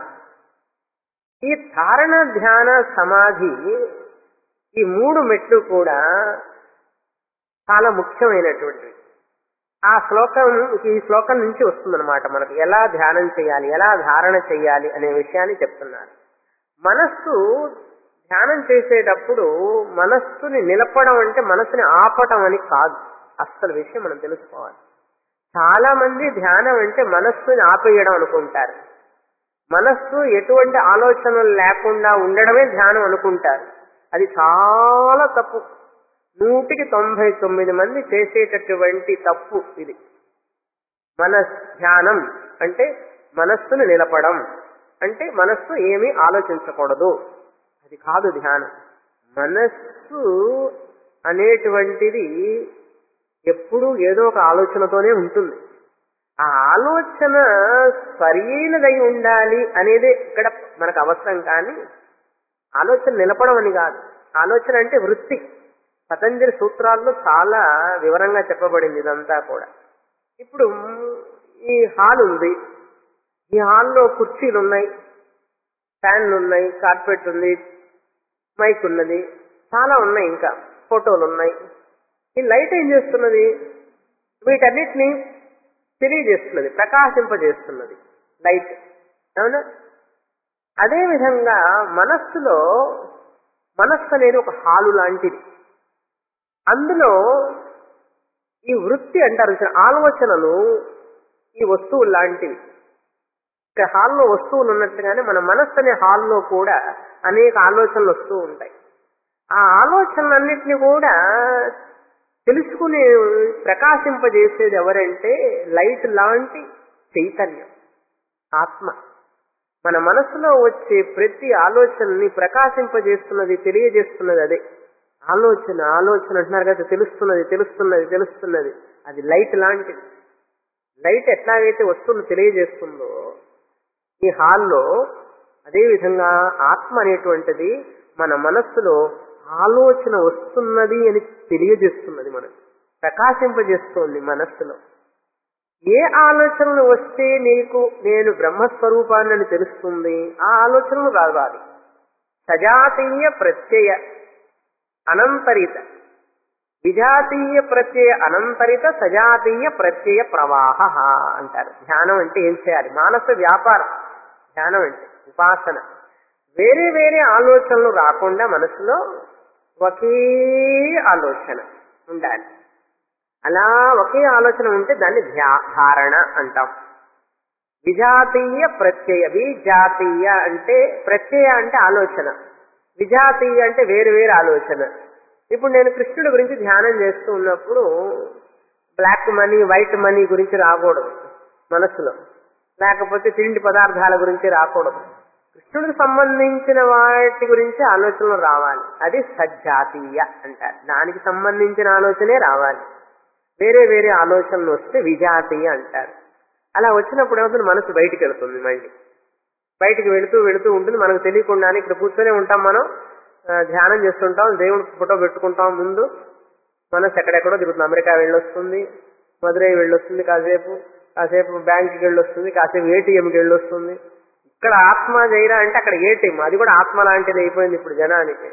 ఈ ధారణ ధ్యాన సమాధి ఈ మూడు మెట్లు కూడా చాలా ముఖ్యమైనటువంటివి ఆ శ్లోకం ఈ శ్లోకం నుంచి వస్తుందన్నమాట మనకు ఎలా ధ్యానం చేయాలి ఎలా ధారణ చేయాలి అనే విషయాన్ని చెప్తున్నారు మనస్సు ధ్యానం చేసేటప్పుడు మనస్సుని నిలపడం అంటే మనస్సుని ఆపటం అని కాదు అస్సలు విషయం మనం తెలుసుకోవాలి చాలా మంది ధ్యానం అంటే మనస్సుని ఆపేయడం అనుకుంటారు మనస్సు ఎటువంటి ఆలోచనలు లేకుండా ఉండడమే ధ్యానం అనుకుంటారు అది చాలా తప్పు నూటికి తొంభై తొమ్మిది మంది చేసేటటువంటి తప్పు ఇది మన ధ్యానం అంటే మనస్సును నిలపడం అంటే మనస్సు ఏమీ ఆలోచించకూడదు అది కాదు ధ్యానం మనస్సు అనేటువంటిది ఎప్పుడూ ఏదో ఒక ఆలోచనతోనే ఉంటుంది ఆ ఆలోచన సరైనదై ఉండాలి అనేది ఇక్కడ మనకు అవసరం కానీ ఆలోచన నిలపడం అని కాదు ఆలోచన అంటే వృత్తి పతంజలి సూత్రాల్లో చాలా వివరంగా చెప్పబడింది ఇదంతా కూడా ఇప్పుడు ఈ హాల్ ఉంది ఈ హాల్లో కుర్చీలు ఉన్నాయి ఫ్యాన్లు ఉన్నాయి కార్పెట్ ఉంది మైక్ ఉన్నది చాలా ఉన్నాయి ఇంకా ఫోటోలు ఉన్నాయి ఈ లైట్ ఏం చేస్తున్నది వీటన్నిటిని తెలియజేస్తున్నది ప్రకాశింపజేస్తున్నది లైట్ అవునా అదేవిధంగా మనస్సులో మనస్సు అనేది ఒక హాలు లాంటిది అందులో ఈ వృత్తి అంటారు చూసారా, ఆలోచనలు ఈ వస్తువులు లాంటివి ఇక్కడ హాల్లో వస్తువులు ఉన్నట్టుగానే మన మనస్సు అనే హాల్లో కూడా అనేక ఆలోచనలు వస్తూ ఉంటాయి ఆ ఆలోచనలన్నింటినీ కూడా తెలుసుకునే ప్రకాశింపజేసేది ఎవరంటే లైట్ లాంటి చైతన్యం ఆత్మ మన మనసులో వచ్చే ప్రతి ఆలోచనని ప్రకాశింపజేస్తున్నది తెలియజేస్తున్నది అదే ఆలోచన ఆలోచన అంటున్నారు కదా తెలుస్తున్నది తెలుస్తున్నది తెలుస్తున్నది అది లైట్ లాంటిది లైట్ ఎట్లాగైతే వస్తువులు తెలియజేస్తుందో ఈ హాల్లో అదేవిధంగా ఆత్మ అనేటువంటిది మన మనస్సులో ఆలోచన వస్తున్నది అని తెలియజేస్తున్నది మనకు ప్రకాశింపజేస్తోంది మనస్సులో ఏ ఆలోచనలు వస్తే నీకు నేను బ్రహ్మస్వరూపాన్ని తెలుస్తుంది ఆ ఆలోచనలు రావాలి సజాతీయ ప్రత్యయ అనంతరిత విజాతీయ ప్రత్యయ అనంతరిత సజాతీయ ప్రత్యయ ప్రవాహ అంటారు ధ్యానం అంటే ఏం చేయాలి మానస వ్యాపారం ధ్యానం అంటే ఉపాసన వేరే వేరే ఆలోచనలు రాకుండా మనసులో ఒకే ఆలోచన ఉండాలి అలా ఒకే ఆలోచన ఉంటే దాన్ని ధ్యా- ధారణ అంటాం విజాతీయ ప్రత్యయ విజాతీయ అంటే ప్రత్యయ అంటే ఆలోచన విజాతీయ అంటే వేరు వేరు ఆలోచన ఇప్పుడు నేను కృష్ణుడి గురించి ధ్యానం చేస్తూ ఉన్నప్పుడు బ్లాక్ మనీ వైట్ మనీ గురించి రాకూడదు మనసులో లేకపోతే తిండి పదార్థాల గురించి రాకూడదు కృష్ణుడికి సంబంధించిన వాటి గురించి ఆలోచనలు రావాలి అది సజ్జాతీయ అంటారు దానికి సంబంధించిన ఆలోచనే రావాలి వేరే వేరే ఆలోచనలు వస్తే విజాతీయ అంటారు అలా వచ్చినప్పుడు ఏమవుతుంది మనసు బయటికి వెళుతుంది మళ్ళీ బయటికి వెళుతూ వెళుతూ ఉంటుంది మనకు తెలియకుండానే ఇక్కడ కూర్చొనే ఉంటాం మనం ఆ, ధ్యానం చేస్తుంటాం దేవుడికి ఫోటో పెట్టుకుంటాం ముందు మనసు ఎక్కడెక్కడో తిరుగుతుంది అమెరికా వెళ్ళొస్తుంది మదురై వెళ్ళొస్తుంది కాసేపు కాసేపు బ్యాంకుకి వెళ్ళొస్తుంది కాసేపు ఏటీఎంకి వెళ్ళొస్తుంది ఇక్కడ ఆత్మ జైరా అంటే అక్కడ ఏటీఎం అది కూడా ఆత్మ లాంటిది అయిపోయింది ఇప్పుడు జనానికి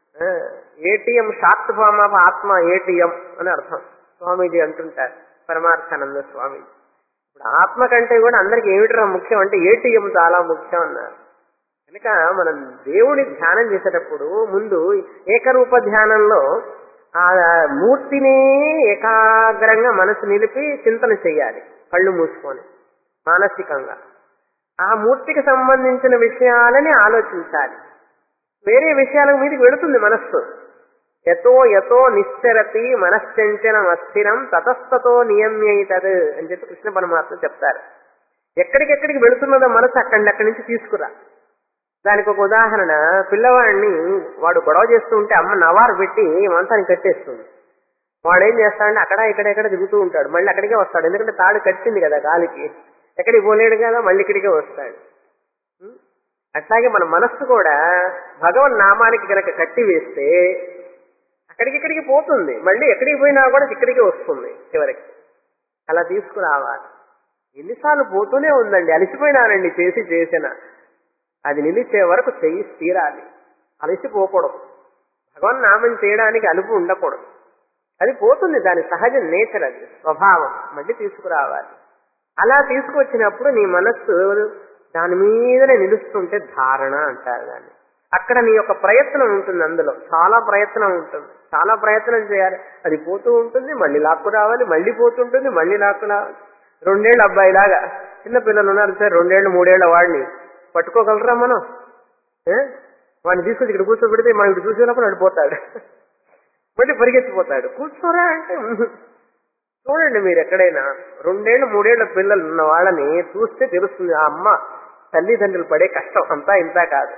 ఏటీఎం షార్ట్ ఫామ్ ఆఫ్ ఆత్మ ఏటీఎం అని అర్థం స్వామీజీ అంటుంటారు పరమార్థానంద స్వామీజీ ఇప్పుడు ఆత్మ కంటే కూడా అందరికి ఏమిట్రా ముఖ్యం అంటే ఏటీఎం చాలా ముఖ్యం అన్నారు కనుక మనం దేవుడి ధ్యానం చేసేటప్పుడు ముందు ఏకరూప ధ్యానంలో ఆ మూర్తిని ఏకాగ్రంగా మనసు నిలిపి చింతన చేయాలి కళ్ళు మూసుకొని మానసికంగా ఆ మూర్తికి సంబంధించిన విషయాలని ఆలోచించాలి వేరే విషయాల మీదకి వెళుతుంది మనస్సు యతో యతో నిశ్చరతి మనశ్చంచలం అస్థిరం తతస్తతో నియమ్యైతద్ అని చెప్పి కృష్ణ పరమాత్మ చెప్తారు ఎక్కడికెక్కడికి వెళుతున్నదో మనసు అక్కడి అక్కడి నుంచి తీసుకురా దానికి ఒక ఉదాహరణ పిల్లవాడిని వాడు గొడవ చేస్తూ ఉంటే అమ్మ నవారు పెట్టి మంచాన్ని కట్టేస్తుంది వాడు ఏం చేస్తాడంటే అక్కడ ఇక్కడ ఇక్కడ తిరుగుతూ ఉంటాడు మళ్ళీ అక్కడికే వస్తాడు ఎందుకంటే తాడు కట్టింది కదా గాలికి ఎక్కడికి పోలేడు కదా మళ్ళీ ఇక్కడికే వస్తాడు ఉం? అట్లాగే మన మనస్సు కూడా భగవన్ నామానికి కనుక కట్టి వేస్తే అక్కడికి ఇక్కడికి పోతుంది మళ్ళీ ఎక్కడికి పోయినా కూడా ఇక్కడికి వస్తుంది చివరికి అలా తీసుకురావాలి ఎన్నిసార్లు పోతూనే ఉందండి అలసిపోయినానండి చేసి చేసిన అది నిలిచే వరకు చెయ్యి తీరాలి అలసిపోకూడదు భగవన్ నామం చేయడానికి అలుపు ఉండకూడదు అది పోతుంది దాని సహజ నేచర్ అది స్వభావం మళ్ళీ తీసుకురావాలి అలా తీసుకొచ్చినప్పుడు నీ మనస్సు దాని మీదనే నిలుస్తుంటే ధారణ అంటారు దాన్ని అక్కడ నీ యొక్క ప్రయత్నం ఉంటుంది అందులో చాలా ప్రయత్నం ఉంటుంది చాలా ప్రయత్నం చేయాలి అది పోతూ ఉంటుంది మళ్ళీ లాక్కు రావాలి మళ్ళీ పోతుంటుంది మళ్ళీ లాక్కు రావాలి రెండేళ్ళ అబ్బాయిలాగా చిన్న పిల్లలు ఉన్నారు సార్ రెండేళ్ళు మూడేళ్ల వాడిని పట్టుకోగలరా మనం ఏ? వాడిని తీసుకొచ్చి ఇక్కడ కూర్చోబెడితే మనం ఇక్కడ చూసినప్పుడు వాడు పోతాడు మళ్ళీ పరిగెత్తిపోతాడు కూర్చోరా అంటే ఉహు. చూడండి మీరు ఎక్కడైనా రెండేళ్ళు మూడేళ్ల పిల్లలు ఉన్న వాళ్ళని చూస్తే తెలుస్తుంది ఆ అమ్మ తల్లిదండ్రులు పడే కష్టం అంతా ఇంత కాదు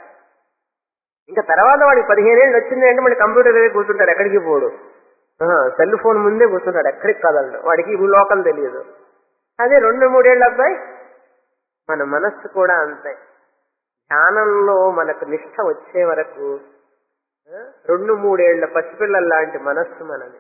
ఇంకా తర్వాత వాడికి పదిహేనేళ్ళు వచ్చింది అంటే మళ్ళీ కంప్యూటర్ దగ్గర కూర్చుంటాడు ఎక్కడికి పోడు సెల్ ఫోన్ ముందే కూర్చుంటాడు ఎక్కడికి కదలడు వాడికి ఈ లోకం తెలియదు అదే రెండు మూడేళ్ల అబ్బాయి మన మనస్సు కూడా అంతే ధ్యానంలో మనకు నిష్ఠ వచ్చే వరకు ఆ, రెండు మూడేళ్ల పసిపిల్లల లాంటి మనస్సు మనది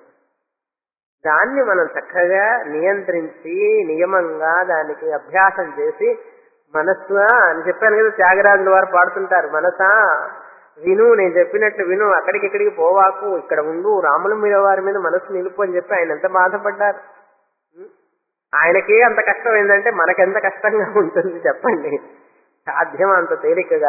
దాన్ని మనం చక్కగా నియంత్రించి నియమంగా దానికి అభ్యాసం చేసి మనస్సు అని చెప్పాను కదా త్యాగరాజుల వారు పాడుతుంటారు మనసా విను నేను చెప్పినట్టు విను అక్కడికి ఇక్కడికి పోవాకు ఇక్కడ ఉండు రాముల మీద వారి మీద మనసు నిలుపు అని చెప్పి ఆయన ఎంత బాధపడ్డారు ఉం? ఆయనకే అంత కష్టం ఏంటంటే మనకెంత కష్టంగా ఉంటుంది చెప్పండి సాధ్యం అంత తేలికగా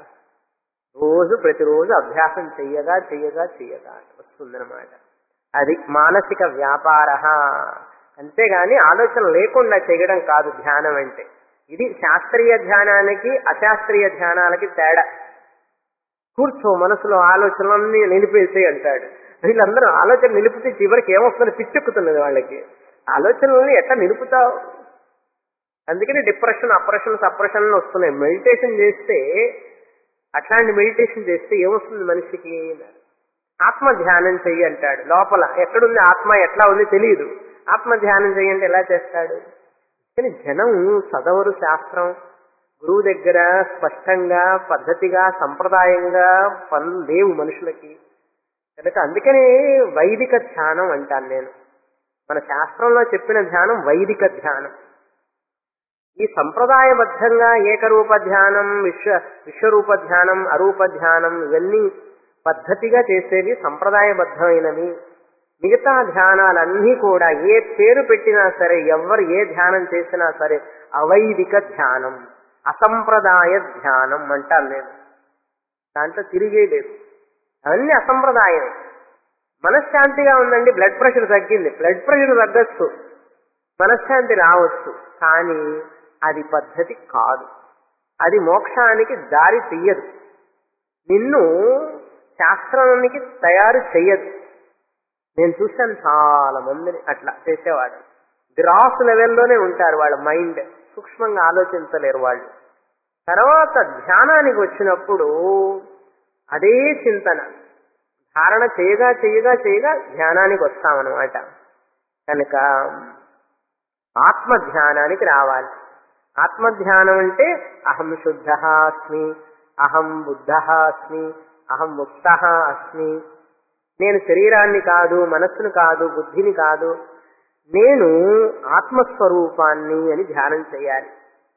రోజు ప్రతిరోజు అభ్యాసం చెయ్యగా చెయ్యగా చెయ్యగా వస్తుందన్నమాట అది మానసిక వ్యాపార అంతేగాని ఆలోచన లేకుండా చేయడం కాదు ధ్యానం అంటే ఇది శాస్త్రీయ ధ్యానానికి అశాస్త్రీయ ధ్యానాలకి తేడా కూర్చో మనసులో ఆలోచనలన్నీ నిలిపేసి అంటాడు వీళ్ళందరూ ఆలోచన నిలిపితే చివరికి ఏమొస్తుంది పిచ్చెక్కుతున్నది వాళ్ళకి ఆలోచనల్ని ఎట్లా నిలుపుతావు అందుకని డిప్రెషన్ అప్రెషన్ సప్రెషన్ వస్తున్నాయి మెడిటేషన్ చేస్తే అట్లాంటి మెడిటేషన్ చేస్తే ఏమొస్తుంది మనిషికి ఆత్మ ధ్యానం చెయ్యి అంటాడు లోపల ఎక్కడుంది ఆత్మ ఎట్లా ఉంది తెలియదు ఆత్మ ధ్యానం చెయ్యంటే ఎలా చేస్తాడు కానీ జనం చదవరు శాస్త్రం గురువు దగ్గర స్పష్టంగా పద్ధతిగా సంప్రదాయంగా పనులు లేవు మనుషులకి కనుక అందుకనే వైదిక ధ్యానం అంటాను నేను మన శాస్త్రంలో చెప్పిన ధ్యానం వైదిక ధ్యానం ఈ సంప్రదాయబద్ధంగా ఏకరూప ధ్యానం విశ్వ విశ్వరూప ధ్యానం అరూప ధ్యానం ఇవన్నీ పద్ధతిగా చేసేవి సంప్రదాయబద్ధమైనవి మిగతా ధ్యానాలన్నీ కూడా ఏ పేరు పెట్టినా సరే ఎవరు ఏ ధ్యానం చేసినా సరే అవైదిక ధ్యానం అసంప్రదాయ ధ్యానం అంటాను నేను దాంట్లో తిరిగే లేదు అవన్నీ అసంప్రదాయం మనశ్శాంతిగా ఉందండి బ్లడ్ ప్రెషర్ తగ్గింది బ్లడ్ ప్రెషర్ తగ్గచ్చు మనశ్శాంతి రావచ్చు కానీ అది పద్ధతి కాదు అది మోక్షానికి దారి తీయదు నిన్ను శాస్త్రానికి తయారు చెయ్యదు నేను చూశాను చాలా మందిని అట్లా చేసేవాడు గ్రాస్ లెవెల్లోనే ఉంటారు వాళ్ళ మైండ్ సూక్ష్మంగా ఆలోచించలేరు వాళ్ళు తర్వాత ధ్యానానికి వచ్చినప్పుడు అదే చింతన ధారణ చేయగా చేయగా చేయగా ధ్యానానికి వస్తామన్నమాట కనుక ఆత్మ ధ్యానానికి రావాలి ఆత్మ ధ్యానం అంటే అహం శుద్ధ అస్మి అహం బుద్ధ అస్మి అహం ముక్త అస్మి నేను శరీరాన్ని కాదు మనస్సును కాదు బుద్ధిని కాదు నేను ఆత్మస్వరూపాన్ని అని ధ్యానం చేయాలి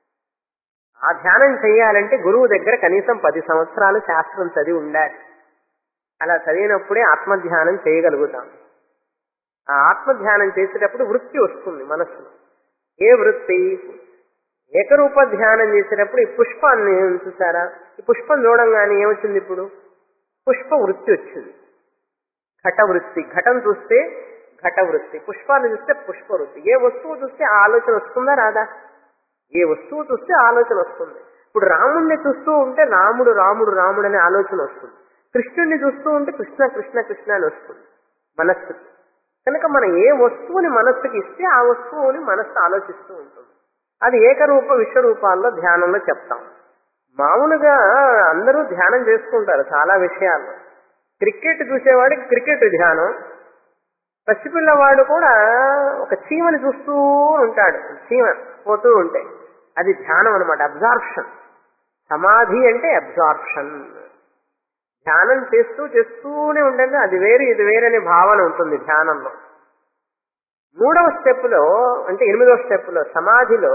ఆ ధ్యానం చేయాలంటే గురువు దగ్గర కనీసం పది సంవత్సరాలు శాస్త్రం చదివి ఉండాలి అలా చదివినప్పుడే ఆత్మధ్యానం చేయగలుగుతాం ఆ ఆత్మధ్యానం చేసేటప్పుడు వృత్తి వస్తుంది మనస్సులో ఏ వృత్తి ఏకరూప ధ్యానం చేసేటప్పుడు ఈ పుష్పాన్ని చూసారా ఈ పుష్పం చూడంగానే ఏమొచ్చింది ఇప్పుడు పుష్ప వృత్తి వచ్చింది ఘట వృత్తి ఘటం చూస్తే ఘట వృత్తి పుష్పాన్ని చూస్తే పుష్ప వృత్తి ఏ వస్తువు చూస్తే ఆ ఆలోచన వస్తుందా రాదా ఏ వస్తువు చూస్తే ఆలోచన వస్తుంది ఇప్పుడు రాముడిని చూస్తూ ఉంటే రాముడు రాముడు రాముడు అనే ఆలోచన వస్తుంది కృష్ణుడిని చూస్తూ ఉంటే కృష్ణ కృష్ణ కృష్ణ అని వస్తుంది మనస్సుకి కనుక మనం ఏ వస్తువుని మనస్సుకి ఇస్తే ఆ వస్తువుని మనస్సు ఆలోచిస్తూ ఉంటుంది అది ఏకరూప విశ్వరూపాల్లో ధ్యానంలో చెప్తాం మామూలుగా అందరూ ధ్యానం చేసుకుంటారు చాలా విషయాల్లో క్రికెట్ చూసేవాడికి క్రికెట్ ధ్యానం పసిపిల్లవాడు కూడా ఒక చీమని చూస్తూ ఉంటాడు చీమ పోతూ ఉంటే అది ధ్యానం అనమాట అబ్జార్ప్షన్ సమాధి అంటే అబ్జార్ప్షన్ ధ్యానం చేస్తూ చేస్తూనే ఉంటుంది అది వేరు ఇది వేరనే భావన ఉంటుంది ధ్యానంలో మూడవ స్టెప్లో అంటే ఎనిమిదవ స్టెప్లో సమాధిలో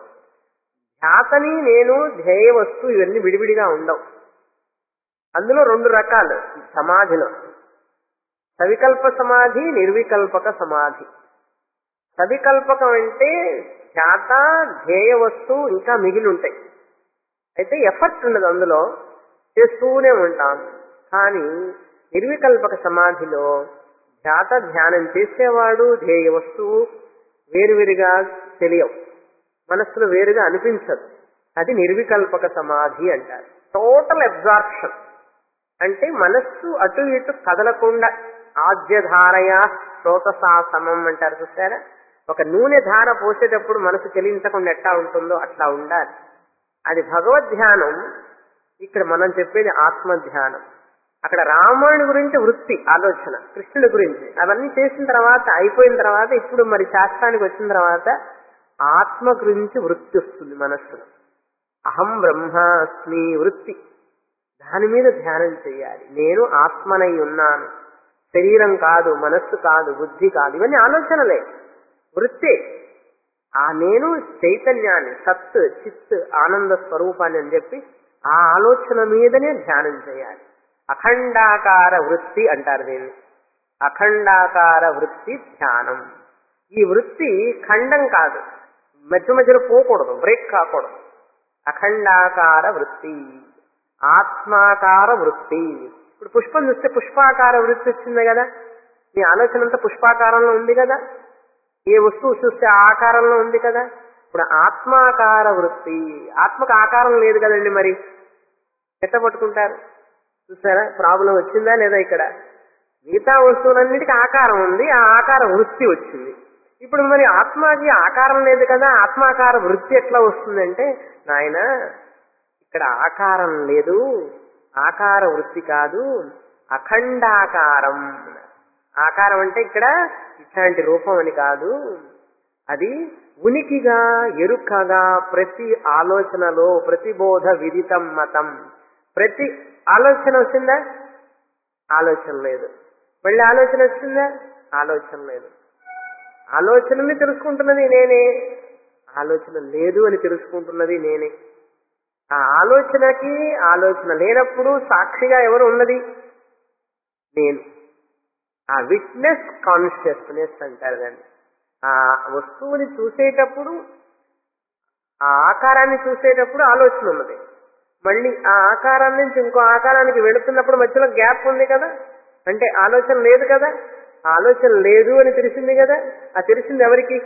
ధ్యాతని నేను ధ్యేయ వస్తువు ఇవన్నీ విడివిడిగా ఉండవు అందులో రెండు రకాలు సమాధిలో సవికల్ప సమాధి నిర్వికల్పక సమాధి సవికల్పకం అంటే ధ్యాత ధ్యేయ వస్తువు ఇంకా మిగిలి ఉంటాయి అయితే ఎఫర్ట్ ఉండదు అందులో చేస్తూనే ఉంటాం కానీ నిర్వికల్పక సమాధిలో ధ్యాత ధ్యానం చేసేవాడు ధ్యేయ వస్తువు వేరువేరుగా తెలియవు మనస్సులో వేరుగా అనిపించదు అది నిర్వికల్పక సమాధి అంటారు టోటల్ అబ్జార్ప్షన్ అంటే మనస్సు అటు ఇటు కదలకుండా ఆద్యధారయ శ్రోతసాసమం అంటారు చూసారా ఒక నూనె ధార పోసేటప్పుడు మనసు చెలించకుండా ఎట్లా ఉంటుందో అట్లా ఉండాలి అది భగవద్ ధ్యానం ఇక్కడ మనం చెప్పేది ఆత్మ ధ్యానం అక్కడ రాముడి గురించి వృత్తి ఆలోచన కృష్ణుడి గురించి అవన్నీ చేసిన తర్వాత అయిపోయిన తర్వాత ఇప్పుడు మరి శాస్త్రానికి వచ్చిన తర్వాత ఆత్మ గురించి వృత్తి వస్తుంది మనస్సులో అహం బ్రహ్మాస్మి వృత్తి దాని మీద ధ్యానం చేయాలి నేను ఆత్మనై ఉన్నాను శరీరం కాదు మనస్సు కాదు బుద్ధి కాదు ఇవన్నీ ఆలోచనలే వృత్తే ఆ నేను చైతన్యాన్ని సత్ చిత్ ఆనంద స్వరూపాన్ని అని చెప్పి ఆ ఆలోచన మీదనే ధ్యానం చేయాలి అఖండాకార వృత్తి అంటారు దీన్ని అఖండాకార వృత్తి ధ్యానం ఈ వృత్తి ఖండం కాదు మధ్య మధ్యలో పోకూడదు బ్రేక్ కాకూడదు అఖండాకార వృత్తి ఆత్మాకార వృత్తి ఇప్పుడు పుష్పం చూస్తే పుష్పాకార వృత్తి వచ్చింది కదా మీ ఆలోచన అంతా పుష్పాకారంలో ఉంది కదా ఏ వస్తువు చూస్తే ఆకారంలో ఉంది కదా ఇప్పుడు ఆత్మాకార వృత్తి ఆత్మకు ఆకారం లేదు కదండి మరి ఎట్ట పట్టుకుంటారు చూసారా ప్రాబ్లం వచ్చిందా లేదా ఇక్కడ మిగతా వస్తువులన్నిటికీ ఆకారం ఉంది ఆ ఆకార వృత్తి వచ్చింది ఇప్పుడు మరి ఆత్మకి ఆకారం లేదు కదా ఆత్మాకార వృత్తి ఎట్లా వస్తుందంటే నాయన ఇక్కడ ఆకారం లేదు ఆకార వృత్తి కాదు అఖండాకారం ఆకారం అంటే ఇక్కడ ఇట్లాంటి రూపం అని కాదు అది ఉనికిగా ఎరుకగా ప్రతి ఆలోచనలో ప్రతిబోధ విదితం మతం ప్రతి ఆలోచన వచ్చిందా ఆలోచన లేదు మళ్ళీ ఆలోచన వచ్చిందా ఆలోచన లేదు ఆలోచనని తెలుసుకుంటున్నది నేనే ఆలోచన లేదు అని తెలుసుకుంటున్నది నేనే ఆ ఆలోచనకి ఆలోచన లేనప్పుడు సాక్షిగా ఎవరు ఉన్నది నేను ఆ విట్నెస్ కాన్షియస్నెస్ అంటారు దాన్ని ఆ వస్తువుని చూసేటప్పుడు ఆ ఆకారాన్ని చూసేటప్పుడు ఆలోచన ఉన్నది మళ్ళీ ఆ ఆకారాన్ని నుంచి ఇంకో ఆకారానికి వెళుతున్నప్పుడు మధ్యలో గ్యాప్ ఉంది కదా అంటే ఆలోచన లేదు కదా ఆలోచన లేదు అని తెలిసింది కదా ఆ తెలిసింది ఎవరికి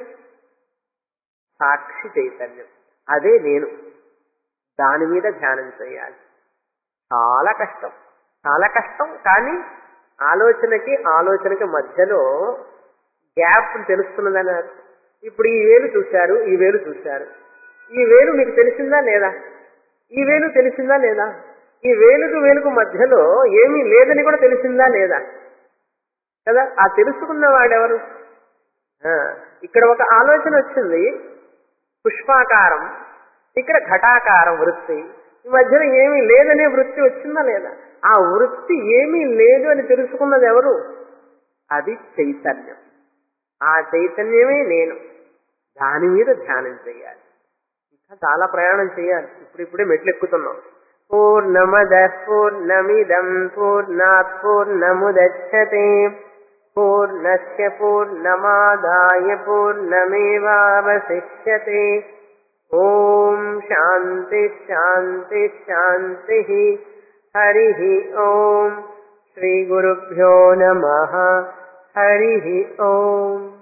సాక్షి చైతన్యం అదే నేను దాని మీద ధ్యానం చేయాలి చాలా కష్టం చాలా కష్టం కానీ ఆలోచనకి ఆలోచనకి మధ్యలో గ్యాప్ తెలుస్తున్నదని అర్థం. ఇప్పుడు ఈ వేలు చూశారు ఈ వేలు చూశారు ఈ వేలు మీకు తెలిసిందా లేదా ఈ వేలు తెలిసిందా లేదా ఈ వేలుకు వేలుకు మధ్యలో ఏమీ లేదని కూడా తెలిసిందా లేదా కదా ఆ తెలుసుకున్న వాడెవరు ఆ, ఇక్కడ ఒక ఆలోచన వచ్చింది పుష్పాకారం ఇక్కడ ఘటాకారం వృత్తి ఈ మధ్యన ఏమీ లేదనే వృత్తి వచ్చిందా లేదా ఆ వృత్తి ఏమీ లేదు అని తెలుసుకున్నది ఎవరు అది చైతన్యం ఆ చైతన్యమే నేను దాని మీద ధ్యానం చేయాలి ఇంకా చాలా ప్రయాణం చేయాలి ఇప్పుడిప్పుడే మెట్లు ఎక్కుతున్నాం పూర్ణమద పూర్ణమిదం పూర్ణాత్ పూర్ణముదచ్చతే పూర్ణస్య పూర్ణమాదాయ పూర్ణమేవావశిష్యతే ఓం శాంతి శాంతి శాంతి హరి ఓం శ్రీ గురుభ్యో నమ హరి ఓం